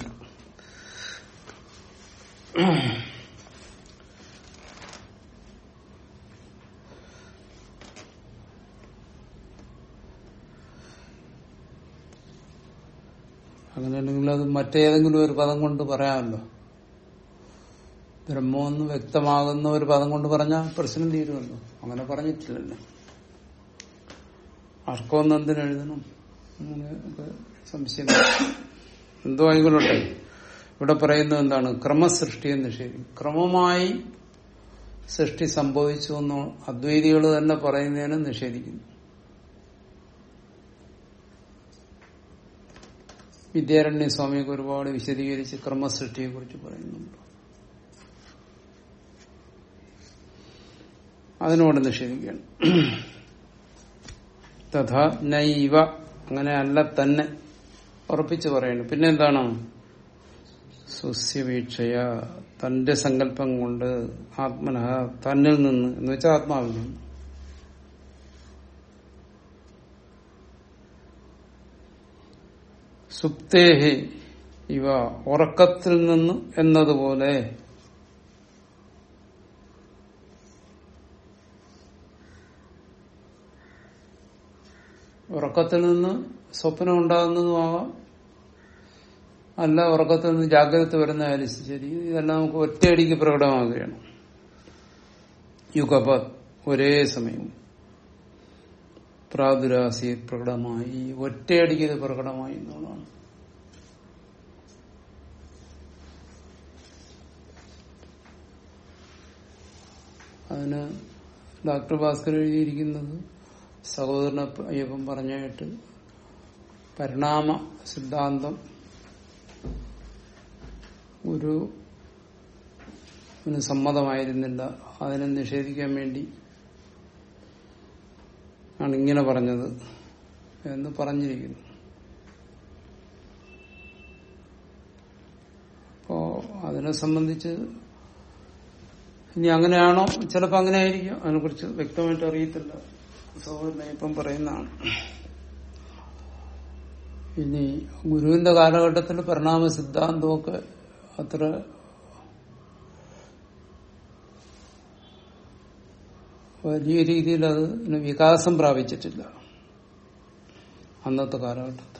അങ്ങനെയാണെങ്കിൽ അത് മറ്റേതെങ്കിലും ഒരു പദം കൊണ്ട് പറയാമല്ലോ ബ്രഹ്മമെന്ന് വ്യക്തമാകുന്ന ഒരു പദം കൊണ്ട് പറഞ്ഞാൽ പ്രശ്നം തീരുമല്ലോ അങ്ങനെ പറഞ്ഞിട്ടില്ലല്ലോ ആർക്കൊന്ന് എന്തിനെഴുതണം അങ്ങനെയൊക്കെ സംശയം എന്തോ ആയിക്കൊള്ളട്ടെ ഇവിടെ പറയുന്നത് എന്താണ് ക്രമസൃഷ്ടിയെ നിഷേധിക്കും ക്രമമായി സൃഷ്ടി സംഭവിച്ചു എന്ന് അദ്വൈതികൾ തന്നെ പറയുന്നതിനെ നിഷേധിക്കുന്നു വിദ്യാരണ്യ സ്വാമിയൊക്കെ ഒരുപാട് വിശദീകരിച്ച് ക്രമസൃഷ്ടിയെ കുറിച്ച് പറയുന്നുണ്ട് അതിനോട് നിഷേധിക്കുകയാണ് തഥാ നൈവ അങ്ങനെ അല്ല തന്നെ ഉറപ്പിച്ച് പറയുന്നു പിന്നെന്താണ് സുസ്യവീക്ഷയ തന്റെ സങ്കല്പം കൊണ്ട് ആത്മന തന്നിൽ നിന്ന് എന്ന് വെച്ചാൽ ആത്മാവിൽ നിന്ന് സുപ്തേഹി ഇവ ഉറക്കത്തിൽ നിന്ന് എന്നതുപോലെ ഉറക്കത്തിൽ നിന്ന് സ്വപ്നം ഉണ്ടാകുന്നതുമാകാം അല്ല ഉറക്കത്തിൽ നിന്ന് ജാഗ്രത വരുന്നതായാലും ശരി ഇതെല്ലാം നമുക്ക് ഒറ്റയടിക്ക് പ്രകടമാകുകയാണ് യുഗപത് ഒരേ സമയം പ്രാദുരാസി പ്രകടമായി ഒറ്റയടിക്ക് ഇത് പ്രകടമായി എന്നുള്ളതാണ് അതിന് ഡോക്ടർ ഭാസ്കർ എഴുതിയിരിക്കുന്നത് സഹോദരന അയ്യപ്പൻ പറഞ്ഞായിട്ട് പരിണാമ സിദ്ധാന്തം ഒരു ന് സമ്മതമായിരുന്നില്ല അതിനെ നിഷേധിക്കാൻ വേണ്ടി ആണ് ഇങ്ങനെ പറഞ്ഞത് എന്ന് പറഞ്ഞിരിക്കുന്നു അപ്പോ അതിനെ സംബന്ധിച്ച് ഇനി അങ്ങനെയാണോ ചിലപ്പോ അങ്ങനെ ആയിരിക്കും അതിനെക്കുറിച്ച് വ്യക്തമായിട്ട് അറിയത്തില്ല സഹോദരനെ ഇപ്പം പറയുന്നതാണ് ഇനി ഗുരുവിന്റെ കാലഘട്ടത്തിൽ പരിണാമ സിദ്ധാന്തമൊക്കെ അത്ര വലിയ രീതിയിൽ അത് വികാസം പ്രാപിച്ചിട്ടില്ല അന്നത്തെ കാലഘട്ടത്തിൽ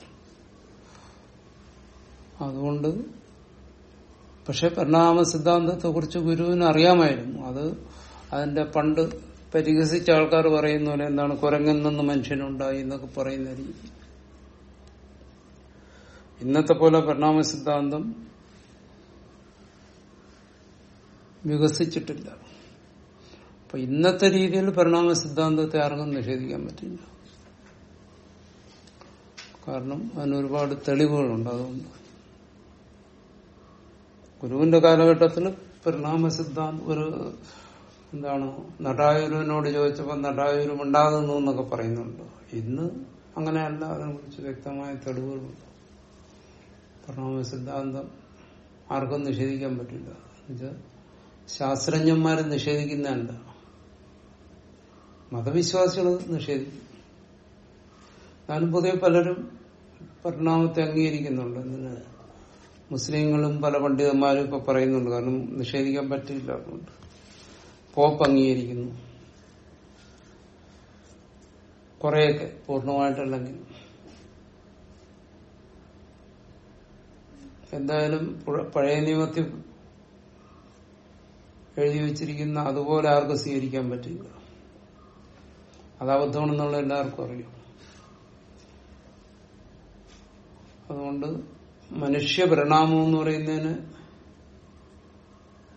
അതുകൊണ്ട് പക്ഷെ പരിണാമ സിദ്ധാന്തത്തെ കുറിച്ച് ഗുരുവിന് അറിയാമായിരുന്നു അത് അതിന്റെ പണ്ട് പരിഹസിച്ച ആൾക്കാർ പറയുന്ന പോലെ എന്താണ് കുരങ്ങിൽ നിന്ന് മനുഷ്യനുണ്ടായി എന്നൊക്കെ പറയുന്ന രീതി ഇന്നത്തെ പോലെ പരിണാമ സിദ്ധാന്തം വികസിച്ചിട്ടില്ല അപ്പൊ ഇന്നത്തെ രീതിയിൽ പരിണാമ സിദ്ധാന്തത്തെ ആർക്കും നിഷേധിക്കാൻ പറ്റില്ല കാരണം അതിന് ഒരുപാട് തെളിവുകളുണ്ട് അതുകൊണ്ട് ഗുരുവിന്റെ കാലഘട്ടത്തിൽ പരിണാമ സിദ്ധാന്തം ഒരു എന്താണ് നടായൂരിനോട് ചോദിച്ചപ്പോൾ നടായൂരും ഉണ്ടാകുന്നു എന്നൊക്കെ പറയുന്നുണ്ട് ഇന്ന് അങ്ങനെയല്ല അതിനെക്കുറിച്ച് വ്യക്തമായ തെളിവുകളുണ്ട് പരിണാമ സിദ്ധാന്തം ആർക്കും നിഷേധിക്കാൻ പറ്റില്ല എന്നുവെച്ചാൽ ശാസ്ത്രജ്ഞന്മാരെ നിഷേധിക്കുന്നതല്ല മതവിശ്വാസികൾ നിഷേധിക്കും എന്നാലും പൊതുവെ പലരും പരിണാമത്തെ അംഗീകരിക്കുന്നുണ്ട് എന്തിന് മുസ്ലിങ്ങളും പല പണ്ഡിതന്മാരും ഇപ്പൊ പറയുന്നുണ്ട് കാരണം നിഷേധിക്കാൻ പറ്റില്ല അതുകൊണ്ട് പോപ്പ് അംഗീകരിക്കുന്നു കുറെയൊക്കെ പൂർണ്ണമായിട്ടല്ലെങ്കിൽ എന്തായാലും പുഴ- പഴയ നിയമത്തിൽ എഴുതി വെച്ചിരിക്കുന്ന അതുപോലെ ആർക്കും സ്വീകരിക്കാൻ പറ്റില്ല അത് അബദ്ധമാണെന്നുള്ള എല്ലാവർക്കും അറിയാം അതുകൊണ്ട് മനുഷ്യ പരിണാമം എന്ന് പറയുന്നതിന്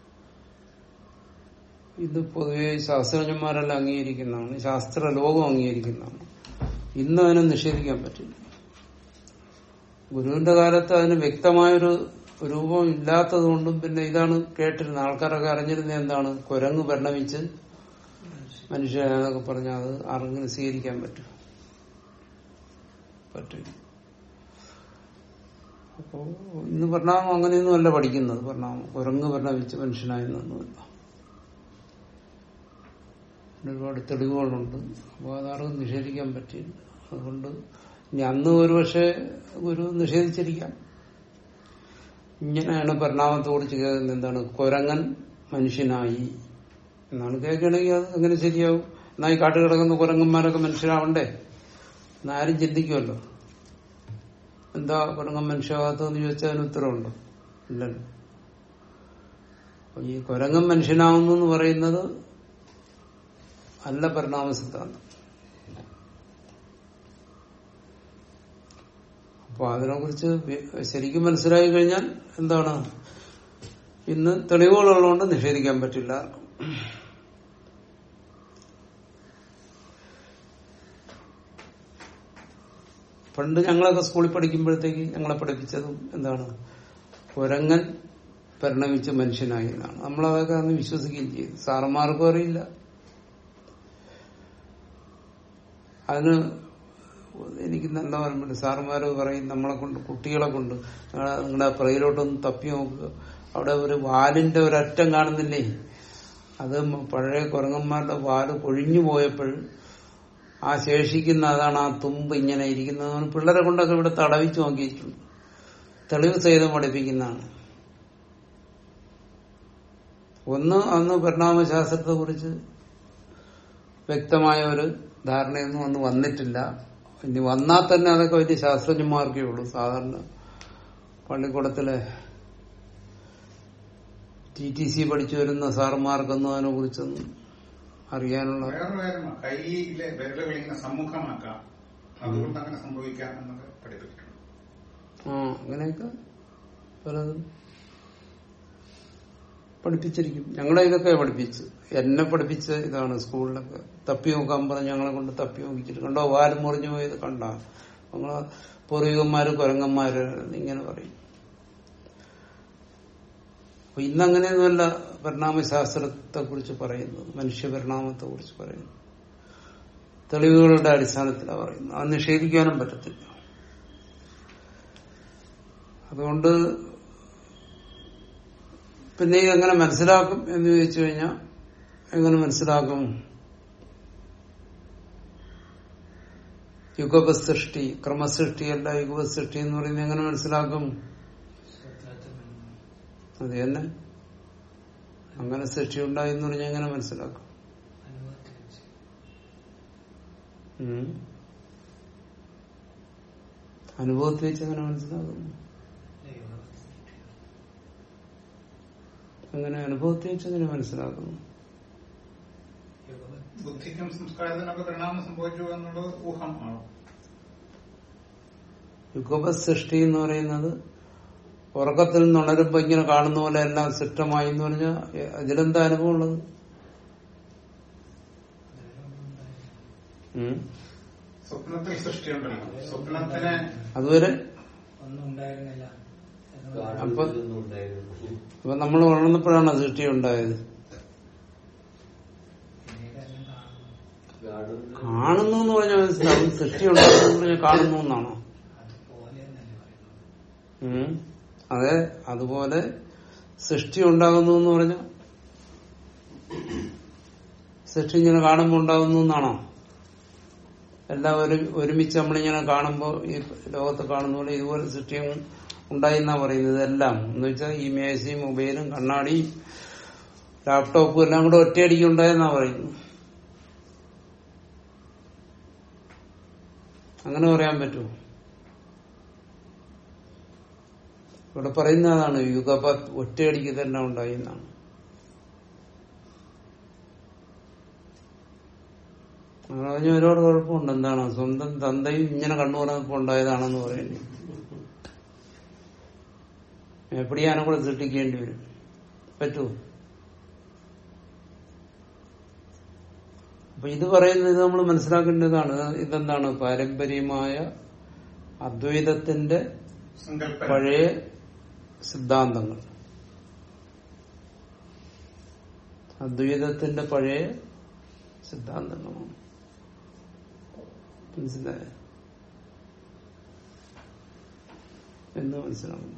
ഇത് പൊതുവെ ശാസ്ത്രജ്ഞന്മാരെല്ലാം അംഗീകരിക്കുന്നതാണ് ശാസ്ത്ര ലോകം അംഗീകരിക്കുന്നതാണ് ഇന്ന് അതിനെ നിഷേധിക്കാൻ പറ്റില്ല ഗുരുവിന്റെ കാലത്ത് അതിന് വ്യക്തമായൊരു രൂപം ഇല്ലാത്തത് കൊണ്ടും പിന്നെ ഇതാണ് കേട്ടിരുന്നത് ആൾക്കാരൊക്കെ അറിഞ്ഞിരുന്നത് എന്താണ് കുരങ്ങ് പരിണമിച്ച് മനുഷ്യനൊക്കെ പറഞ്ഞാൽ അത് ആർക്കെങ്കിലും സ്വീകരിക്കാൻ പറ്റും പറ്റില്ല അപ്പോ ഇന്ന് പരിണാമം അങ്ങനെയൊന്നും അല്ല പഠിക്കുന്നത് പരിണാമം കുരങ്ങ് പരിണമിച്ച് മനുഷ്യനായെന്നൊന്നുമില്ല ഇതിന് ഒരുപാട് തെളിവുകളുണ്ട് അപ്പോൾ അതാർക്കും നിഷേധിക്കാൻ പറ്റില്ല അതുകൊണ്ട് ഇനി അന്ന് ഒരു പക്ഷേ ഗുരു നിഷേധിച്ചിരിക്കാം ഇങ്ങനെയാണ് പരിണാമത്തെ കുറിച്ച് കേൾക്കുന്നത് എന്താണ് കുരങ്ങൻ മനുഷ്യനായി എന്നാണ് കേൾക്കണമെങ്കിൽ അത് എങ്ങനെ ശരിയാവും എന്നാ ഈ കാട്ടു കിടക്കുന്ന കുരങ്ങന്മാരൊക്കെ മനുഷ്യരാവണ്ടേ എന്നാരും ചിന്തിക്കുമല്ലോ എന്താ കുരങ്ങൻ മനുഷ്യമാകത്തെന്ന് ചോദിച്ചാൽ അതിന് ഉത്തരവുണ്ടോ ഇല്ലല്ലോ അപ്പൊ ഈ കുരങ്ങൻ മനുഷ്യനാവുന്നു എന്ന് പറയുന്നത് അല്ല പരിണാമ സിദ്ധാന്തം അപ്പൊ അതിനെ കുറിച്ച് ശരിക്കും മനസ്സിലായി കഴിഞ്ഞാൽ എന്താണ് ഇന്ന് തെളിവുകളുള്ളതുകൊണ്ട് നിഷേധിക്കാൻ പറ്റില്ല പണ്ട് ഞങ്ങളൊക്കെ സ്കൂളിൽ പഠിക്കുമ്പോഴത്തേക്ക് ഞങ്ങളെ പഠിപ്പിച്ചതും എന്താണ് കുരങ്ങൻ പരിണമിച്ച മനുഷ്യനായി എന്നാണ് നമ്മളതൊക്കെ അന്ന് വിശ്വസിക്കുകയും ചെയ്തു സാറന്മാർക്കും അറിയില്ല അതിന് എനിക്ക് നല്ല ഓർമ്മയുണ്ട് സാറുമാര് പറയും നമ്മളെ കൊണ്ട് കുട്ടികളെ കൊണ്ട് നിങ്ങളെ നിങ്ങളുടെ പുറയിലോട്ടൊന്ന് തപ്പി നോക്കുക അവിടെ ഒരു വാലിന്റെ ഒരറ്റം കാണുന്നില്ലേ അത് പഴയ കുരങ്ങന്മാരുടെ വാല് കൊഴിഞ്ഞു പോയപ്പോൾ ആ ശേഷിക്കുന്ന അതാണ് ആ തുമ്പ് ഇങ്ങനെ ഇരിക്കുന്നത് പിള്ളേരെ കൊണ്ടൊക്കെ ഇവിടെ തടവിച്ചു നോക്കിയിട്ടുണ്ട് തെളിവ് സഹിതം പഠിപ്പിക്കുന്നതാണ് ഒന്ന് അന്ന് പരിണാമശാസ്ത്രത്തെ കുറിച്ച് വ്യക്തമായ ഒരു ധാരണയൊന്നും അന്ന് വന്നിട്ടില്ല ഇനി വന്നാൽ തന്നെ അതൊക്കെ വലിയ ശാസ്ത്രജ്ഞന്മാർക്കേ ഉള്ളൂ സാധാരണ പള്ളിക്കൂടത്തിലെ ടി ടി സി പഠിച്ചു വരുന്ന സാറുമാർക്കൊന്നും അതിനെ കുറിച്ചൊന്നും അറിയാനുള്ള വേറൊരു കാര്യമാണ് കൈയിലെ വിരലുകൾ ഇങ്ങനെ സമ്മുഖമാക്കാം അതുകൊണ്ട് അങ്ങനെ സംഭവിക്കാം എന്നൊക്കെ പഠിപ്പിച്ചിട്ടുണ്ട് ആ അങ്ങനെയൊക്കെ പലതും പഠിപ്പിച്ചിരിക്കും ഞങ്ങളെ ഇതൊക്കെ പഠിപ്പിച്ച് എന്നെ പഠിപ്പിച്ച ഇതാണ് സ്കൂളിലൊക്കെ തപ്പി നോക്കാൻ പറഞ്ഞ് ഞങ്ങളെ കൊണ്ട് തപ്പി നോക്കിച്ചിട്ട് കണ്ടോ വാല് മുറിഞ്ഞു പോയത് കണ്ട ഞങ്ങളെ പൂർവികന്മാര് കുരങ്ങന്മാര് ഇങ്ങനെ പറയും അപ്പൊ ഇന്നങ്ങനെയൊന്നുമല്ല പരിണാമശാസ്ത്രത്തെ കുറിച്ച് പറയുന്നത് മനുഷ്യ പരിണാമത്തെ കുറിച്ച് പറയുന്നത് തെളിവുകളുടെ അടിസ്ഥാനത്തിലാണ് പറയുന്നത് അത് നിഷേധിക്കാനും പറ്റത്തില്ല അതുകൊണ്ട് പിന്നെ ഇതെങ്ങനെ മനസ്സിലാക്കും എന്ന് ചോദിച്ചു കഴിഞ്ഞാൽ എങ്ങനെ മനസ്സിലാക്കും യുഗപസൃഷ്ടി ക്രമസൃഷ്ടിയല്ല യുഗപസൃഷ്ടി എന്ന് പറയുന്നത് എങ്ങനെ മനസ്സിലാക്കും സ്വപ്നത്തിൽ നിന്ന് അത് തന്നെ അങ്ങനെ സൃഷ്ടി ഉണ്ടായി എന്ന് പറഞ്ഞാൽ എങ്ങനെ മനസ്സിലാക്കും അനുഭവത്തിൽ വെച്ച് ഉം. അനുഭവത്തിൽ വെച്ച് എങ്ങനെ മനസ്സിലാക്കും ദൈവം അങ്ങനെ അനുഭവത്തിൽ വെച്ച് എങ്ങനെ മനസ്സിലാക്കുന്നു യുഗപത് ബുദ്ധിക്കും സംസ്കാരത്തിനൊക്കെ പരിണാമം സംഭവിച്ചു എന്നുള്ളത് ഊഹമാണ് യുഗപസൃഷ്ടി എന്ന് പറയുന്നത് ഉറക്കത്തിൽ നിന്നുണരുമ്പോ ഇങ്ങനെ കാണുന്ന പോലെ എല്ലാം സിഷ്ടമായി എന്ന് പറഞ്ഞാൽ അതിലെന്താ അനുഭവം ഉള്ളത് ഉം. സ്വപ്നത്തിൽ സൃഷ്ടിയുണ്ടല്ലോ സ്വപ്നത്തിനെ അതുവരെ ഒന്നും ഉണ്ടായിരുന്നില്ല എന്ന് അപ്പൊ- കാണുന്നതൊന്നും ഉണ്ടായിരുന്നു ഇപ്പൊ നമ്മൾ വളർന്നപ്പോഴാണ് സൃഷ്ടി ഉണ്ടായത് പിന്നീട് എല്ലാം കാണുന്നു കാണുന്ന കാണുന്നു എന്ന് പറഞ്ഞാൽ മനസ്സിലാവും സൃഷ്ടി ഉണ്ടാകുന്നു എന്ന് പറഞ്ഞാൽ കാണുന്നു എന്നാണോ അതുപോലെ എന്നല്ലേ പറയുന്നത് ഉം. അതെ അതുപോലെ സൃഷ്ടി ഉണ്ടാകുന്നു എന്ന് പറഞ്ഞ സൃഷ്ടി ഇങ്ങനെ കാണുമ്പോൾ ഉണ്ടാകുന്നു എന്നാണോ എല്ലാം ഒരു ഒരുമിച്ച് നമ്മളിങ്ങനെ കാണുമ്പോൾ ഈ ലോകത്ത് കാണുന്ന പോലെ ഇതുപോലെ സൃഷ്ടിയും ഉണ്ടായി എന്നാ പറയുന്നത് എല്ലാം എന്ന് വെച്ചാൽ ഈ മേശയും മൊബൈലും കണ്ണാടിയും ലാപ്ടോപ്പും എല്ലാം കൂടെ ഒറ്റയടിക്ക് ഉണ്ടായെന്നാ പറയുന്നത് അങ്ങനെ പറയാൻ പറ്റുമോ ഇവിടെ പറയുന്നതാണ് യുഗപത് ഒറ്റയടിക്ക് തന്നെ ഉണ്ടായി എന്നാണ് അങ്ങനെ പറഞ്ഞ ഒരുപാട് കുഴപ്പമുണ്ട് എന്താണ് സ്വന്തം തന്തയും ഇങ്ങനെ കണ്ണു പറഞ്ഞപ്പോ ഉണ്ടായതാണെന്ന് പറയുന്നത് എപ്പിടിയാനും കൂടെ സൃഷ്ടിക്കേണ്ടി വരും പറ്റുമോ അപ്പൊ ഇത് പറയുന്നത് ഇത് നമ്മൾ മനസ്സിലാക്കേണ്ടതാണ് ഇതെന്താണ് പാരമ്പര്യമായ അദ്വൈതത്തിന്റെ സങ്കല്പന പഴയ സിദ്ധാന്തങ്ങൾ അദ്വൈതത്തിന്റെ പഴയ സിദ്ധാന്തങ്ങളാണ് മനസ്സിലായ എന്ന് മനസ്സിലാവും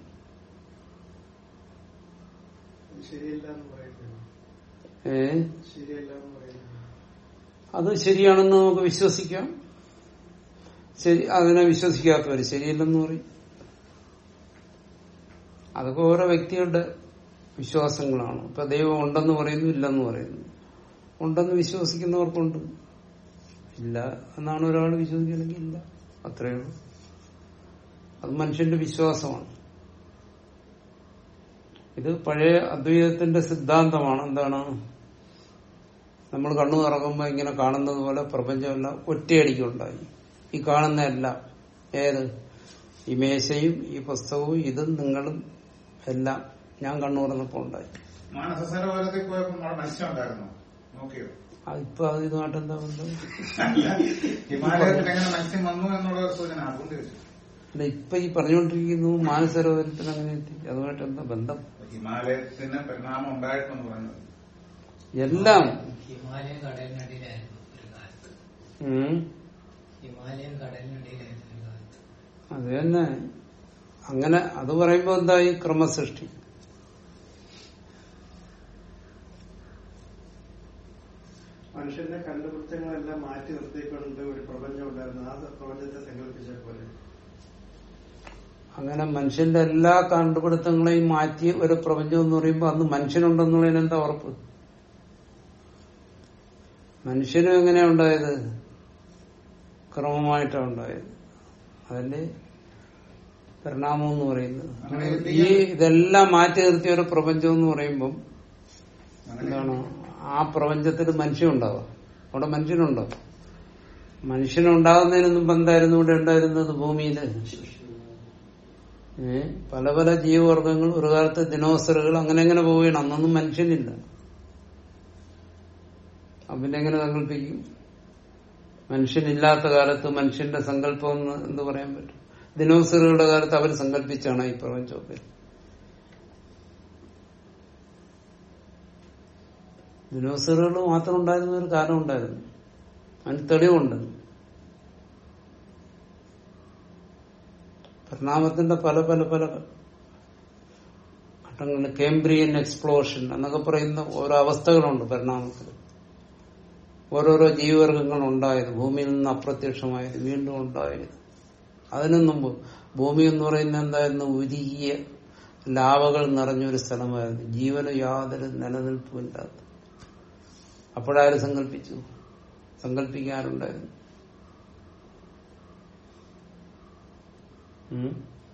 ശരിയല്ല എന്ന് പറയുന്നത് ഏ ശരിയല്ല എന്ന് പറയുന്നത് അത് ശരിയാണെന്ന് നമുക്ക് വിശ്വസിക്കാം ശരി അതിനെ വിശ്വസിക്കാത്തവർ ശരിയല്ലെന്ന് പറയും അതൊക്കെ ഓരോ വ്യക്തികളുടെ വിശ്വാസങ്ങളാണ് ഇപ്പൊ ദൈവം ഉണ്ടെന്ന് പറയുന്നു ഇല്ലെന്ന് പറയുന്നു ഉണ്ടെന്ന് വിശ്വസിക്കുന്നവർക്കുണ്ട് ഇല്ല എന്നാണ് ഒരാൾ വിശ്വസിക്കണമെങ്കിൽ ഇല്ല അത്രയേ ഉള്ളൂ അത് മനുഷ്യന്റെ വിശ്വാസമാണ് ഇത് പഴയ അദ്വൈതത്തിന്റെ സിദ്ധാന്തമാണ് എന്താണ് നമ്മൾ കണ്ണു തുറക്കുമ്പോൾ ഇങ്ങനെ കാണുന്നത് പോലെ പ്രപഞ്ചമെല്ലാം ഒറ്റയടിക്കുണ്ടായി ഈ കാണുന്നതെല്ലാം ഏത് ഈ മേശയും ഈ പുസ്തകവും ഇതും നിങ്ങളും എല്ലാം ഞാൻ കണ്ണു തുറന്നപ്പോ ഉണ്ടായി മാനസ സരോവരത്തിൽ പോയപ്പോ നമ്മുടെ മത്സ്യം ഉണ്ടായിരുന്നു നോക്കിയോ ആ, ഇപ്പൊ അത് ഇതുമായിട്ട് എന്താ ബന്ധം അല്ല, ഹിമാലയത്തിൽ എങ്ങനെ മത്സ്യം വന്നു എന്നുള്ള ഒരു സൂചന അതുകൊണ്ട് ചോദിച്ചു അല്ല ഇപ്പൊ ഈ പറഞ്ഞുകൊണ്ടിരിക്കുന്നു മാനസരോവരത്തിൽ അങ്ങനെ എത്തി അതുമായിട്ട് എന്താ ബന്ധം ഹിമാലയത്തിന് പരിണാമം ഉണ്ടായിട്ടെന്ന് പറയുന്നത് എല്ലാം ഹിമാലയൻ കടലിനടിയിലായിരുന്നു ഒരു കാലത്ത് ഉം, ഹിമാലയൻ കടലിനടിയിലായിരുന്നു ഒരു കാലത്ത് അത് തന്നെ അങ്ങനെ അത് പറയുമ്പോ എന്തായി ക്രമസൃഷ്ടി മനുഷ്യന്റെ കണ്ടുപിടുത്തങ്ങളെല്ലാം മാറ്റി നിർത്തിക്കൊണ്ട് ഒരു പ്രപഞ്ചം ഉണ്ടായിരുന്നു ആ പ്രപഞ്ചത്തെ സങ്കല്പിച്ച പോലെ അങ്ങനെ മനുഷ്യന്റെ എല്ലാ കണ്ടുപിടുത്തങ്ങളെയും മാറ്റി ഒരു പ്രപഞ്ചം എന്ന് പറയുമ്പോൾ അന്ന് മനുഷ്യനുണ്ടെന്നുള്ളതിന് എന്താ ഉറപ്പ് മനുഷ്യനും എങ്ങനെയാ ഉണ്ടായത് ക്രമമായിട്ടാണ് ഉണ്ടായത് അതിന്റെ പരിണാമം എന്ന് പറയുന്നത് അങ്ങനെ ഈ ഇതെല്ലാം മാറ്റി നിർത്തിയ ഒരു പ്രപഞ്ചം എന്ന് പറയുമ്പം അങ്ങനെ എന്താണ് ആ പ്രപഞ്ചത്തിൽ മനുഷ്യൻ ഉണ്ടാവുക അവിടെ മനുഷ്യനുണ്ടോ മനുഷ്യനുണ്ടാകുന്നതിന് മുമ്പ് എന്തായിരുന്നു ഇവിടെ ഉണ്ടായിരുന്നത് ഭൂമിയില് ഏ പല പല ജീവവർഗങ്ങൾ ഒരു കാലത്ത് ദിനോസറുകൾ അങ്ങനെ അങ്ങനെ പോവുകയാണ് അന്നൊന്നും മനുഷ്യനില്ല അപ്പൊ പിന്നെ എങ്ങനെ സങ്കല്പിക്കും മനുഷ്യനില്ലാത്ത കാലത്ത് മനുഷ്യന്റെ സങ്കല്പം എന്ന് എന്ത് പറയാൻ പറ്റും ദിനോസറുകളുടെ കാലത്ത് അവർ സങ്കല്പിച്ചാണ് ഈ പ്രപഞ്ചമൊക്കെ ദിനോസറുകൾ മാത്രം ഉണ്ടായിരുന്ന ഒരു കാലം ഉണ്ടായിരുന്നു അതിന് തെളിവുണ്ട് പരിണാമത്തിന്റെ പല പല പല ഘട്ടങ്ങളിൽ കേംബ്രിയൻ എക്സ്പ്ലോഷൻ എന്നൊക്കെ പറയുന്ന ഓരോ അവസ്ഥകളുണ്ട് പരിണാമത്തിൽ ഓരോരോ ജീവവർഗങ്ങൾ ഉണ്ടായത് ഭൂമിയിൽ നിന്ന് അപ്രത്യക്ഷമായത് വീണ്ടും ഉണ്ടായത് അതിനു മുമ്പ് ഭൂമി എന്ന് പറയുന്നത് എന്തായിരുന്നു ഉരുകിയ ലാവകൾ നിറഞ്ഞൊരു സ്ഥലമായിരുന്നു ജീവന് യാതൊരു നിലനിൽപ്പുമില്ലാത്ത അപ്പോഴാരും സങ്കല്പിച്ചു സങ്കല്പിക്കാറുണ്ടായിരുന്നു ഉം.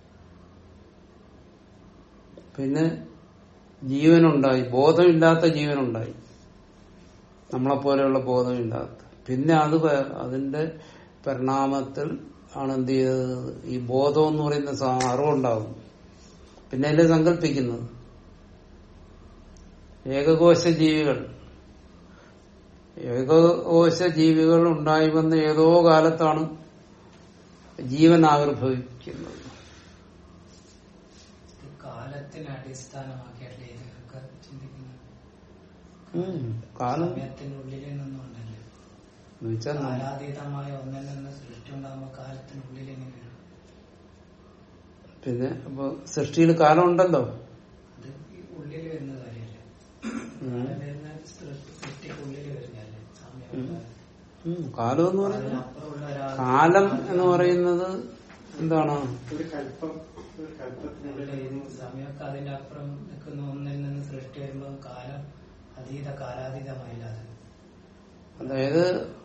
പിന്നെ ജീവനുണ്ടായി ബോധമില്ലാത്ത ജീവനുണ്ടായി നമ്മളെപ്പോലെയുള്ള ബോധമില്ലാത്ത പിന്നെ അത് പ- അതിന്റെ പരിണാമത്തിൽ ആണ് എന്ത് ചെയ്തത് ഈ ബോധം എന്ന് പറയുന്ന സാ- അറിവുണ്ടാകും പിന്നെ അല്ലേ സങ്കല്പിക്കുന്നത് ഏകകോശ ജീവികൾ ഏകകോശ ജീവികൾ ഉണ്ടായി വന്ന ഏതോ കാലത്താണ് ജീവൻ ആവിർഭവിക്കുന്നത് ഇത് കാലത്തിനെ അടിസ്ഥാനമാക്കിയല്ലേ ഇതൊക്കെ ചിന്തിക്കുന്നത് ഉം. കാലം സമയത്തിനുള്ളിൽ നിന്നുണ്ടല്ലോ എന്ന് വെച്ചാൽ നമ്മ- കാലാതീതമായ ഒന്നിൽ നിന്ന് സൃഷ്ടി ഉണ്ടാകുമ്പോൾ കാലത്തിനുള്ളിൽ എങ്ങനെ വരും പിന്നെ അപ്പൊ സൃഷ്ടിയിൽ കാലം ഉണ്ടല്ലോ അത് ഈ ഉള്ളിൽ വരുന്ന കാര്യമല്ലേ ഉം. കാലം വരുന്ന സൃഷ്ടി- സൃഷ്ടിക്കുള്ളിൽ വരുന്നതല്ലേ സമയം ഉം. കാലം എന്ന് പറയുന്നത് അതിനപ്പുറമുള്ള ഒരാൾ കാലം എന്ന് പറയുന്നത് എന്താണ് ഒരു കല്പം ഒരു കല്പത്തിനുള്ളിൽ അതിലെ ഈ നിന്ന് സമയമൊക്കെ അതിന്റെ അപ്പുറം നിൽക്കുന്ന ഒന്നിൽ നിന്ന് സൃഷ്ടി വരുമ്പോൾ കാലം അതീത കാലാതീതമായില്ലാതെ അതായത്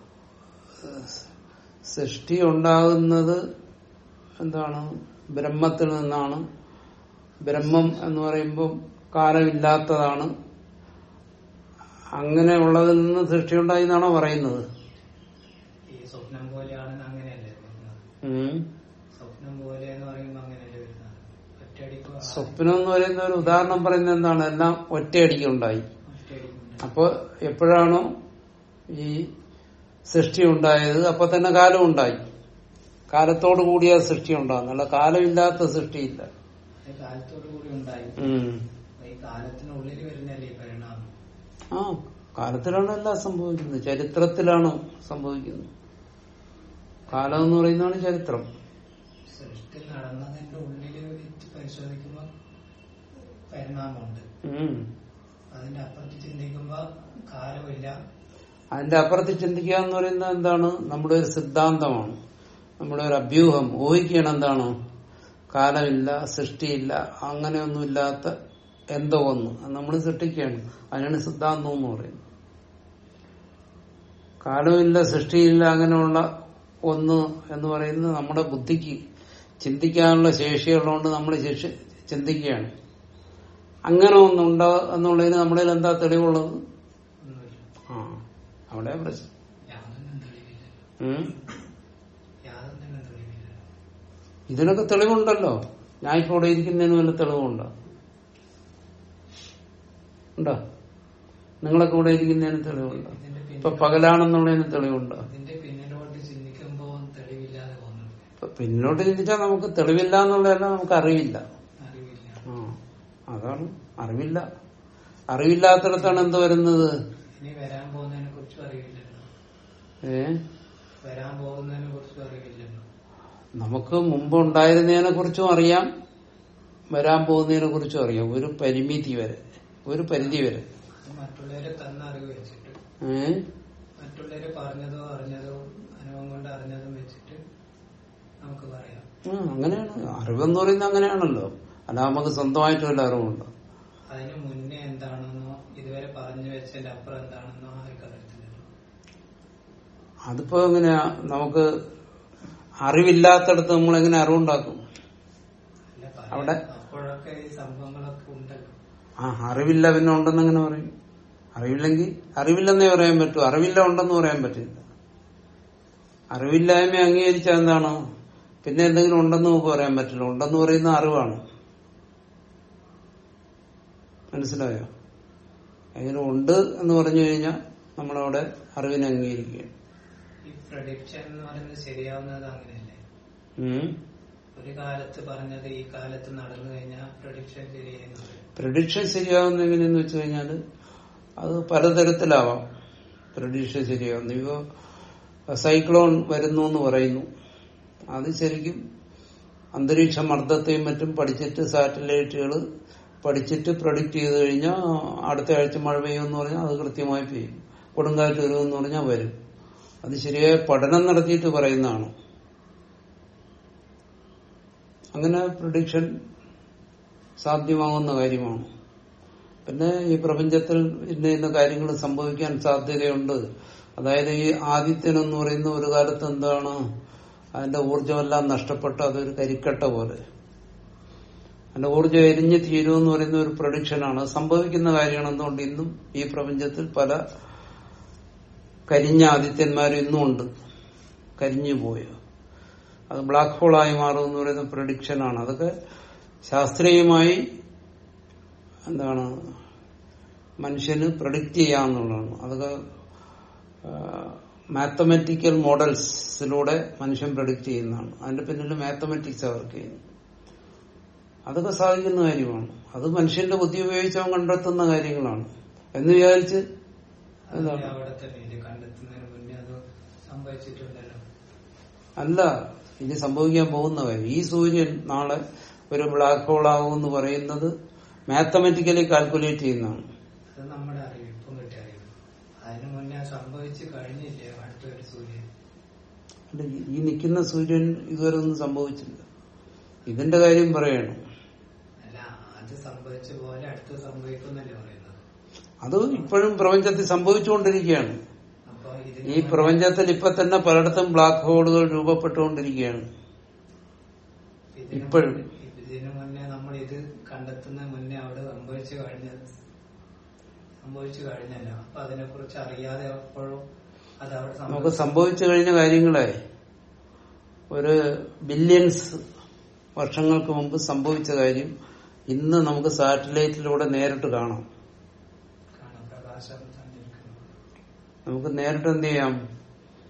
സൃഷ്ടി ഉണ്ടാകുന്നത് എന്താണ് ബ്രഹ്മത്തിൽ നിന്നാണ് ബ്രഹ്മം എന്ന് പറയുമ്പോൾ കാലമില്ലാത്തതാണ് അങ്ങനെയുള്ളതിൽ നിന്ന് സൃഷ്ടി ഉണ്ടായി എന്നാണോ പറയുന്നത് ഈ സ്വപ്നം പോലെയാണെന്ന് അങ്ങനെയല്ലേ വരുന്നത് ഉം. സ്വപ്നം പോലെ എന്ന് പറയുമ്പോൾ അങ്ങനെയല്ലേ വരുന്നത് ഒറ്റയടിക്ക് സ്വപ്നം എന്ന് പറയുന്ന ഒരു ഉദാഹരണം പറയുന്നത് എന്താണ് എല്ലാം ഒറ്റയടിക്കുണ്ടായി ഒറ്റയടിക്കുണ്ട് അപ്പൊ എപ്പോഴാണോ ഈ സൃഷ്ടി ഉണ്ടായത് അപ്പൊ തന്നെ കാലം ഉണ്ടായി കാലത്തോടു കൂടിയ സൃഷ്ടി ഉണ്ടാകുന്നല്ല കാലമില്ലാത്ത സൃഷ്ടിയില്ല ഈ കാലത്തോടു കൂടി ഉണ്ടായി ഉം. അപ്പൊ ഈ കാലത്തിനുള്ളിൽ വരുന്നല്ലേ ഈ പരിണാമം ആ കാലത്തിലാണ് എല്ലാം സംഭവിക്കുന്നത് ചരിത്രത്തിലാണ് സംഭവിക്കുന്നത് കാലം എന്ന് പറയുന്നതാണ് ചരിത്രം സൃഷ്ടി നടന്നതിന്റെ ഉള്ളിൽ വെച്ച് പരിശോധിക്കുമ്പോ പരിണാമമുണ്ട് ഉം. അതിന്റെ അപ്പുറത്ത് ചിന്തിക്കുമ്പോ കാലമില്ല അതിന്റെ അപ്പുറത്ത് ചിന്തിക്കുക എന്ന് പറയുന്നത് എന്താണ് നമ്മുടെ ഒരു സിദ്ധാന്തമാണ് നമ്മുടെ ഒരു അഭ്യൂഹം ഊഹിക്കണം എന്താണ് കാലമില്ല സൃഷ്ടിയില്ല അങ്ങനെയൊന്നുമില്ലാത്ത എന്തോ ഒന്ന് നമ്മൾ സൃഷ്ടിക്കുകയാണ് അതിനാണ് സിദ്ധാന്തം എന്ന് പറയുന്നത് കാലമില്ല സൃഷ്ടിയില്ല അങ്ങനെയുള്ള ഒന്ന് എന്ന് പറയുന്നത് നമ്മുടെ ബുദ്ധിക്ക് ചിന്തിക്കാനുള്ള ശേഷിയുള്ളതുകൊണ്ട് നമ്മൾ ശേഷി- ചിന്തിക്കുകയാണ് അങ്ങനെ ഒന്നുണ്ടോ എന്നുള്ളതിന് നമ്മുടെ കയ്യിൽ എന്താ തെളിവുള്ളത് ഒന്നുമില്ല ആ അവിടെ പ്രശ്നം യാതൊന്നും തെളിവില്ല ഉം. യാതൊന്നിനും തെളിവില്ല ഇതിനൊക്കെ തെളിവുണ്ടല്ലോ ഞാൻ ഇപ്പൊ ഇവിടെ ഇരിക്കുന്നതിന് വല്ല തെളിവുണ്ടോ ഉണ്ടോ നിങ്ങളൊക്കെ ഇവിടെ ഇരിക്കുന്നതിന് തെളിവുണ്ടോ ഇതിന്റെ ഇപ്പൊ പിന്നിൽ പകലാണെന്നുള്ളതിന് തെളിവുണ്ടോ ഇതിന്റെ പിന്നിലോട്ട് ചിന്തിക്കുമ്പോ തെളിവില്ലാതെ പോകുന്നുണ്ട് ഇപ്പൊ പിന്നോട്ട് ചിന്തിച്ചാൽ നമുക്ക് തെളിവില്ല എന്നുള്ളതല്ല നമുക്ക് അറിവില്ല അറിവില്ല ആ അതാണ് അറിവില്ല അറിവില്ലാത്തിടത്താണ് എന്ത് വരുന്നത് ഇനി വരാൻ പോകുന്നതിനെ കുറിച്ചും അറിവില്ലല്ലോ ഏ വരാൻ പോകുന്നതിനെ കുറിച്ചും അറിവില്ലല്ലോ നമുക്ക് മുമ്പ് ഉണ്ടായിരുന്നതിനെ കുറിച്ചും അറിയാം വരാൻ പോകുന്നതിനെ കുറിച്ചും അറിയാം ഒരു പരിമിതി വരെ ഒരു പരിധി വരെ ഇത് മറ്റുള്ളവരെ തന്ന അറിവ് വെച്ചിട്ട് ഏ മറ്റുള്ളവര് പറഞ്ഞതോ അറിഞ്ഞതോ അനുഭവം കൊണ്ട് അറിഞ്ഞതും വെച്ചിട്ട് നമുക്ക് പറയാം ആ, അങ്ങനെയാണ് അറിവെന്ന് പറയുന്നത് അങ്ങനെയാണല്ലോ അല്ല നമുക്ക് സ്വന്തമായിട്ട് വല്ല അറിവുണ്ടോ അതിന് മുന്നേ എന്താണെന്നോ ഇതുവരെ പറഞ്ഞു വെച്ചതിന്റെ അപ്പുറം എന്താണെന്നോ ആർക്കും അറിയത്തില്ലല്ലോ അതിപ്പോ എങ്ങനെയാ നമുക്ക് അറിവില്ലാത്തടത്ത് നമ്മൾ എങ്ങനെ അറിവുണ്ടാക്കും അല്ല അവിടെ? പറയാം അപ്പോഴൊക്കെ ഈ സംഭവങ്ങളൊക്കെ ഉണ്ടല്ലോ ആ അറിവില്ല പിന്നെ ഉണ്ടെന്ന് എങ്ങനെ പറയും അറിവില്ലെങ്കിൽ അറിവില്ലെന്നേ പറയാൻ പറ്റൂ അറിവില്ല ഉണ്ടെന്ന് പറയാൻ പറ്റില്ല അറിവില്ലായ്മ അംഗീകരിച്ചാൽ എന്താണ് പിന്നെ എന്തെങ്കിലും ഉണ്ടെന്ന് നമുക്ക് പറയാൻ പറ്റില്ല ഉണ്ടെന്ന് പറയുന്ന അറിവാണ് മനസ്സിലായോ എങ്ങനെ ഉണ്ട് എന്ന് പറഞ്ഞു കഴിഞ്ഞാൽ നമ്മളവിടെ അറിവിനെ അംഗീകരിക്കുകയാണ് ഈ പ്രഡിക്ഷൻ എന്ന് പറയുന്നത് ശരിയാവുന്നത് അങ്ങനെയല്ലേ ഉം. ഒരു കാലത്ത് പറഞ്ഞത് ഈ കാലത്ത് നടന്നു കഴിഞ്ഞാൽ പ്രഡിക്ഷൻ ശരിയായെന്ന് പറയും പ്രഡിക്ഷൻ ശരിയാവുന്ന എങ്ങനെയെന്ന് വെച്ച് കഴിഞ്ഞാല് അത് പലതരത്തിലാവാം പ്രഡിക്ഷൻ ശരിയാവുന്നു ഇപ്പൊ സൈക്ലോൺ വരുന്നു എന്ന് പറയുന്നു അത് ശരിക്കും അന്തരീക്ഷ മർദ്ദത്തെയും മറ്റും പഠിച്ചിട്ട് സാറ്റലൈറ്റുകൾ പഠിച്ചിട്ട് പ്രൊഡിക്റ്റ് ചെയ്ത് കഴിഞ്ഞാൽ അടുത്ത ആഴ്ച മഴ പെയ്യുമെന്ന് പറഞ്ഞാൽ അത് കൃത്യമായി പെയ്യും കൊടുങ്കാറ്റ് വരുമെന്ന് പറഞ്ഞാൽ വരും അത് ശരിയായ പഠനം നടത്തിയിട്ട് പറയുന്നതാണ് അങ്ങനെ പ്രഡിക്ഷൻ സാധ്യമാകുന്ന കാര്യമാണ് പിന്നെ ഈ പ്രപഞ്ചത്തിൽ ഇന്ന ഇന്ന കാര്യങ്ങൾ സംഭവിക്കാൻ സാധ്യതയുണ്ട് അതായത് ഈ ആദിത്യൻ എന്ന് പറയുന്ന ഒരു കാലത്ത് എന്താണ് അതിന്റെ ഊർജമെല്ലാം നഷ്ടപ്പെട്ട് അതൊരു കരിക്കട്ട പോലെ അതിന്റെ ഊർജം എരിഞ്ഞു തീരുമെന്ന് പറയുന്ന ഒരു പ്രൊഡിക്ഷനാണ് സംഭവിക്കുന്ന കാര്യമാണ് എന്തുകൊണ്ട് ഇന്നും ഈ പ്രപഞ്ചത്തിൽ പല കരിഞ്ഞ ആദിത്യന്മാരും ഇന്നും ഉണ്ട് കരിഞ്ഞു പോയോ അത് ബ്ലാക്ക് ഹോളായി മാറും എന്ന് പറയുന്ന പ്രഡിക്ഷനാണ് അതൊക്കെ ശാസ്ത്രീയമായി എന്താണ് മനുഷ്യന് പ്രഡിക്റ്റ് ചെയ്യാന്നുള്ളതാണ് അതൊക്കെ മാത്തമാറ്റിക്കൽ മോഡൽസിലൂടെ മനുഷ്യൻ പ്രഡിക്റ്റ് ചെയ്യുന്നതാണ് അതിന്റെ പിന്നിൽ മാത്തമാറ്റിക്സ് അവർക്ക് ചെയ്യുന്നു അതൊക്കെ സാധിക്കുന്ന കാര്യമാണ് അത് മനുഷ്യന്റെ ബുദ്ധി ഉപയോഗിച്ച് അവൻ കണ്ടെത്തുന്ന കാര്യങ്ങളാണ് എന്ന് വിചാരിച്ച് അത് എന്താണ്? അവിടെ തന്നെ ഇത് കണ്ടെത്തുന്നതിന് മുന്നേ അത് സംഭവിച്ചിട്ടുണ്ടല്ലോ അല്ല ഇനി സംഭവിക്കാൻ പോകുന്ന കാര്യം ഈ സൂര്യൻ നാളെ ഒരു ബ്ലാക്ക് ഹോൾ ആകുമെന്ന് പറയുന്നത് മാത്തമാറ്റിക്കലി കാൽക്കുലേറ്റ് ചെയ്യുന്നതാണ് അത് നമ്മുടെ അറിവ് ഇപ്പം കിട്ടിയ അറിവ് അതിന് മുന്നേ അത് സംഭവിച്ചു കഴിഞ്ഞില്ലേ അടുത്തൊരു സൂര്യൻ അല്ല, ഈ- ഈ നിൽക്കുന്ന സൂര്യൻ ഇതുവരെ ഒന്നും സംഭവിച്ചില്ല ഇതിന്റെ കാര്യം പറയണം അല്ല അത് സംഭവിച്ച പോലെ അടുത്ത് സംഭവിക്കുന്നല്ലേ പറയുന്നത് അത് ഇപ്പോഴും പ്രപഞ്ചത്തിൽ സംഭവിച്ചുകൊണ്ടിരിക്കുകയാണ് അപ്പൊ ഈ ഇതിന് പ്രപഞ്ചത്തിൽ ഇപ്പൊ തന്നെ പലയിടത്തും ബ്ലാക്ക് ഹോളുകൾ രൂപപ്പെട്ടുകൊണ്ടിരിക്കുകയാണ് ഇതിന് ഇപ്പോഴും. മുന്നേ- ഇതിന് മുന്നേ നമ്മൾ ഇത് കണ്ടെത്തുന്ന മുന്നേ അവിടെ സംഭവിച്ചു കഴിഞ്ഞത് സംഭവിച്ചു കഴിഞ്ഞല്ല അപ്പൊ അതിനെ കുറിച്ച് അറിയാതെ എപ്പോഴും അത് അവിടെ നമുക്ക് സംഭവിച്ചു സംഭവിച്ചു കഴിഞ്ഞ കാര്യങ്ങളെ ഒരു ബില്യൺസ് വർഷങ്ങൾക്ക് മുമ്പ് സംഭവിച്ച കാര്യം ഇന്ന് നമുക്ക് സാറ്റലൈറ്റിലൂടെ നേരിട്ട് കാണാം കാണാം പ്രകാശം തന്നിരിക്കുന്നു നമുക്ക് നേരിട്ട് എന്ത് ചെയ്യാം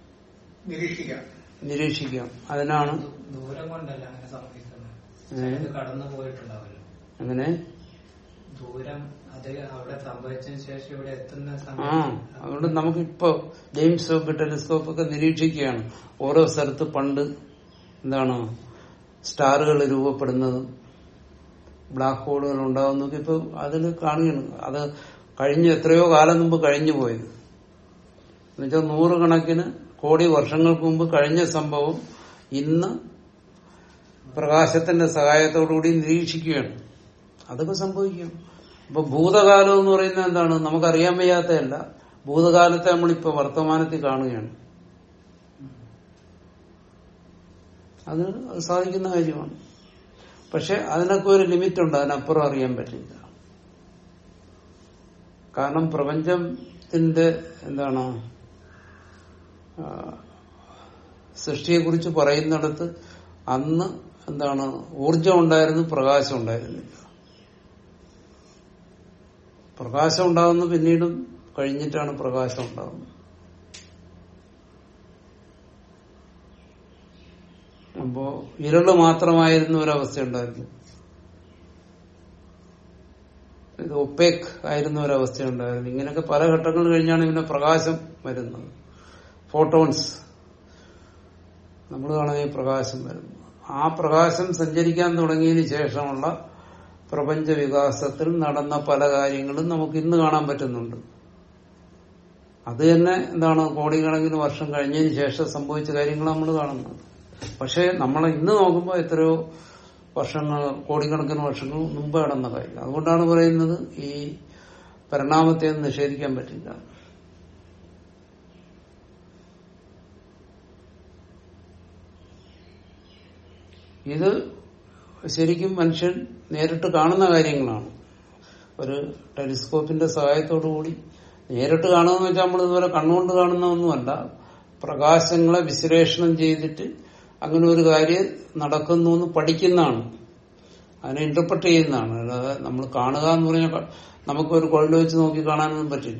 നിരീക്ഷിക്കാം നിരീക്ഷിക്കാം അതിനാണ് ദൂ- ദൂരം കൊണ്ടല്ല അങ്ങനെ സംഭവിക്കുന്നത് ഏ? അത് കടന്നു പോയിട്ടുണ്ടാവല്ലോ അങ്ങനെ ദൂരം അത് അവിടെ സംഭവിച്ചതിന് ശേഷം ഇവിടെ എത്തുന്ന ആ സമയം അതുകൊണ്ട് നമുക്കിപ്പോ ജെയിംസ് വെബ് ടെലിസ്കോപ്പ് ഒക്കെ നിരീക്ഷിക്കുകയാണ് ഓരോ സ്ഥലത്ത് പണ്ട് എന്താണ് സ്റ്റാറുകൾ രൂപപ്പെടുന്നതും ബ്ലാക്ക് ഹോളുകൾ ഉണ്ടാകുന്നതൊക്കെ ഇപ്പൊ അതിൽ കാണുകയാണ് അത് കഴിഞ്ഞ എത്രയോ കാലം മുമ്പ് കഴിഞ്ഞു പോയത് എന്നുവെച്ചാൽ നൂറുകണക്കിന് കോടി വർഷങ്ങൾക്ക് മുമ്പ് കഴിഞ്ഞ സംഭവം ഇന്ന് പ്രകാശത്തിന്റെ സഹായത്തോടുകൂടി നിരീക്ഷിക്കുകയാണ് അതൊക്കെ സംഭവിക്കും ഇപ്പൊ ഭൂതകാലം എന്ന് പറയുന്നത് എന്താണ് നമുക്കറിയാൻ വയ്യാത്തതല്ല ഭൂതകാലത്തെ നമ്മളിപ്പോ വർത്തമാനത്തിൽ കാണുകയാണ് അത് അത് സാധിക്കുന്ന കാര്യമാണ് പക്ഷെ അതിനൊക്കെ ഒരു ലിമിറ്റ് ഉണ്ട് അതിനപ്പുറം അറിയാൻ പറ്റില്ല കാരണം പ്രപഞ്ചത്തിന്റെ എന്താണ് ആ, സൃഷ്ടിയെക്കുറിച്ച് പറയുന്നിടത്ത് അന്ന് എന്താണ് ഊർജം ഉണ്ടായിരുന്നു പ്രകാശം ഉണ്ടായിരുന്നില്ല പ്രകാശം ഉണ്ടാകുന്ന പിന്നീടും കഴിഞ്ഞിട്ടാണ് പ്രകാശം ഉണ്ടാകുന്നത് അപ്പോ ഇരുള് മാത്രമായിരുന്ന ഒരവസ്ഥ ഉണ്ടായിരുന്നു ഇത് ഒപ്പേക്ക് ആയിരുന്ന ഒരവസ്ഥ ഉണ്ടായിരുന്നു ഇങ്ങനെയൊക്കെ പല ഘട്ടങ്ങൾ കഴിഞ്ഞാണ് പിന്നെ പ്രകാശം വരുന്നത് ഫോട്ടോൺസ് നമ്മൾ കാണുന്ന ഈ പ്രകാശം വരുന്നത് ആ പ്രകാശം സഞ്ചരിക്കാൻ തുടങ്ങിയതിന് ശേഷമുള്ള പ്രപഞ്ച വികാസത്തിൽ നടന്ന പല കാര്യങ്ങളും നമുക്ക് ഇന്ന് കാണാൻ പറ്റുന്നുണ്ട് അത് തന്നെ എന്താണ് കോടിക്കണക്കിന് വർഷം കഴിഞ്ഞതിന് ശേഷം സംഭവിച്ച കാര്യങ്ങൾ നമ്മൾ കാണുന്നത് പക്ഷെ നമ്മൾ ഇന്ന് നോക്കുമ്പോൾ എത്രയോ വർഷങ്ങൾ കോടിക്കണക്കിന് വർഷങ്ങൾ മുമ്പ് നടന്ന കാര്യം അതുകൊണ്ടാണ് പറയുന്നത് ഈ പരിണാമത്തെ ഒന്നും നിഷേധിക്കാൻ പറ്റില്ല ഇത് ശരിക്കും മനുഷ്യൻ നേരിട്ട് കാണുന്ന കാര്യങ്ങളാണ് ഒരു ടെലിസ്കോപ്പിന്റെ സഹായത്തോടു കൂടി നേരിട്ട് കാണുമെന്ന് വെച്ചാൽ നമ്മൾ ഇതുപോലെ കണ്ണുകൊണ്ട് കാണുന്ന ഒന്നുമല്ല പ്രകാശങ്ങളെ വിശ്ലേഷണം ചെയ്തിട്ട് അങ്ങനെ ഒരു കാര്യം നടക്കുന്നു എന്ന് പഠിക്കുന്നതാണ് അതിനെ ഇന്റർപ്രറ്റ് ചെയ്യുന്നതാണ് അല്ലാതെ നമ്മൾ കാണുക എന്ന് പറഞ്ഞാൽ ക- നമുക്കൊരു കുഴൽ വെച്ച് നോക്കി കാണാനൊന്നും പറ്റില്ല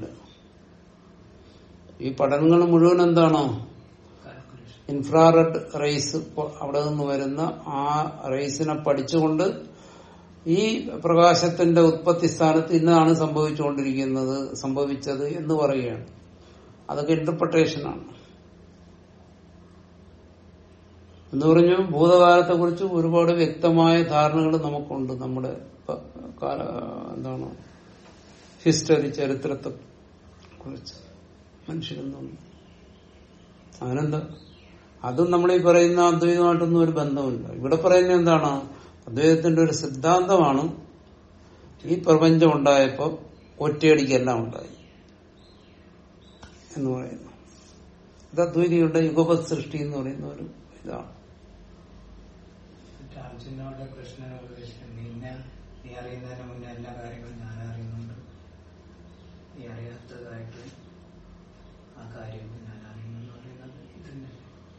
ഈ പഠനങ്ങൾ മുഴുവൻ എന്താണോ കാൽക്കുലേഷൻ ഇൻഫ്രാറെഡ് റേസ് അവിടെ നിന്ന് വരുന്ന ആ റേസിനെ പഠിച്ചുകൊണ്ട് ഈ പ്രകാശത്തിന്റെ ഉത്പത്തി സ്ഥാനത്ത് ഇന്നതാണ് സംഭവിച്ചുകൊണ്ടിരിക്കുന്നത് സംഭവിച്ചത് എന്ന് പറയുകയാണ് അതൊക്കെ ഇന്റർപ്രിട്ടേഷനാണ് എന്ന് പറഞ്ഞു ഭൂതകാലത്തെ കുറിച്ച് ഒരുപാട് വ്യക്തമായ ധാരണകൾ നമുക്കുണ്ട് നമ്മുടെ പ- കാല എന്താണ് ഹിസ്റ്ററി ചരിത്രത്തെ കുറിച്ച് മനുഷ്യരെന്നും അതിനെന്താ അതും നമ്മൾ ഈ പറയുന്ന അദ്വൈതമായിട്ടൊന്നും ഒരു ബന്ധമില്ല ഇവിടെ പറയുന്നത് എന്താണ് അദ്വൈതത്തിന്റെ ഒരു സിദ്ധാന്തമാണ് ഈ പ്രപഞ്ചം ഉണ്ടായപ്പോ ഒറ്റയടിക്കെല്ലാം ഉണ്ടായി എന്ന് പറയുന്നു ഇത് അദ്വൈതിയുടെ യുഗപത് സൃഷ്ടി എന്ന് പറയുന്ന ഒരു ഇതാണ് എന്നിട്ട് അർജുനോട് കൃഷ്ണനോട് ഉപദേശിക്കും നിന്നെ നീ അറിയുന്നതിന് മുന്നേ എല്ലാ കാര്യങ്ങളും ഞാൻ അറിയുന്നുണ്ട് നീ അറിയാത്തതായിട്ട് ആ കാര്യങ്ങൾ ഞാൻ അറിയുന്നു എന്ന് പറയുന്നത് ഇതന്നെ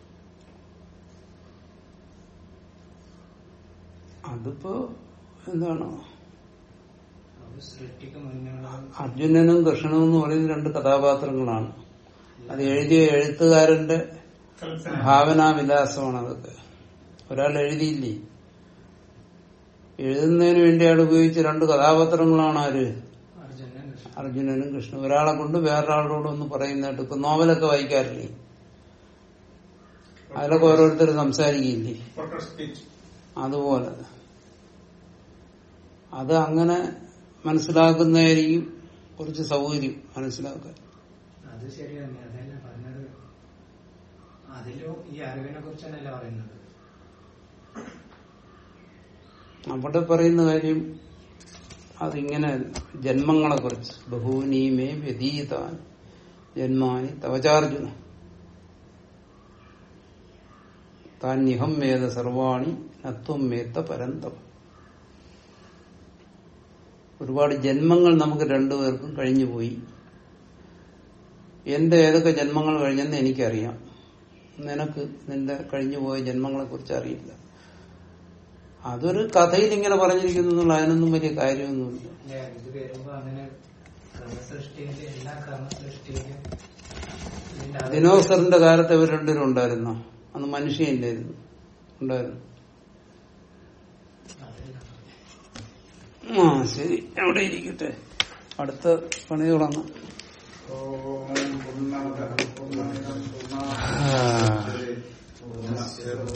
അതിപ്പോ എന്താണ് അത് സൃഷ്ടിക്ക് മുന്നേയുള്ള അർജുനനും കൃഷ്ണനും എന്ന് പറയുന്ന രണ്ട് കഥാപാത്രങ്ങളാണ് അത് എഴുതിയ എഴുത്തുകാരന്റെ കൽപ്പന ഭാവനാവിലാസമാണ് അതൊക്കെ ഒരാൾ എഴുതിയില്ലേ എഴുതുന്നതിന് വേണ്ടി അയാൾ ഉപയോഗിച്ച രണ്ട് കഥാപാത്രങ്ങളാണ് ആര് അർജുനൻ കൃഷ്ണൻ അർജുനനും കൃഷ്ണനും ഒരാളെ കൊണ്ട് വേറൊരാളോട് ഒന്ന് പറയുന്നതായിട്ട് ഇപ്പൊ നോവലൊക്കെ വായിക്കാറില്ലേ അതിലൊക്കെ ഓരോരുത്തർ സംസാരിക്കില്ലേ ഫോട്ടോ സ്പീച്ച് അതുപോലെ അത് അങ്ങനെ മനസ്സിലാക്കുന്നതായിരിക്കും കുറച്ച് സൗകര്യം മനസ്സിലാക്കാൻ അത് ശരി തന്നെ അതല്ല പറഞ്ഞത് അതിലും ഈ അറിവിനെ കുറിച്ചാണല്ലോ പറയുന്നത് അവിടെ പറയുന്ന കാര്യം അതിങ്ങനെ ജന്മങ്ങളെ കുറിച്ച് ബഹുനീമേ വ്യതീതാൻ ജന്മാനി തവചാർജുന താന്യഹം വേദ സർവാണി നത്വം വേത്ത പരന്തം ഒരുപാട് ജന്മങ്ങൾ നമുക്ക് രണ്ടുപേർക്കും കഴിഞ്ഞുപോയി എന്റെ ഏതൊക്കെ ജന്മങ്ങൾ കഴിഞ്ഞെന്ന് എനിക്കറിയാം നിനക്ക് നിന്റെ കഴിഞ്ഞുപോയ ജന്മങ്ങളെ കുറിച്ച് അറിയില്ല അതൊരു കഥയിൽ ഇങ്ങനെ പറഞ്ഞിരിക്കുന്നു എന്നുള്ള അതിനൊന്നും വലിയ കാര്യമൊന്നുമില്ല ഇല്ല, ഇത് വരുമ്പോ അങ്ങനെ ക്രമസൃഷ്ടിയില് എല്ലാ ക്രമസൃഷ്ടിയിലും ഇതിന്റെ അത് ദിനോസറിന്റെ കാലത്ത് ഇവർ രണ്ടുപേരും ഉണ്ടായിരുന്നോ അന്ന് മനുഷ്യയില്ലായിരുന്നു ഉണ്ടായിരുന്നു അതല്ല. ആ ശരി അവിടെ ഇരിക്കട്ടെ അടുത്ത പണി തുടങ്ങാം ഓം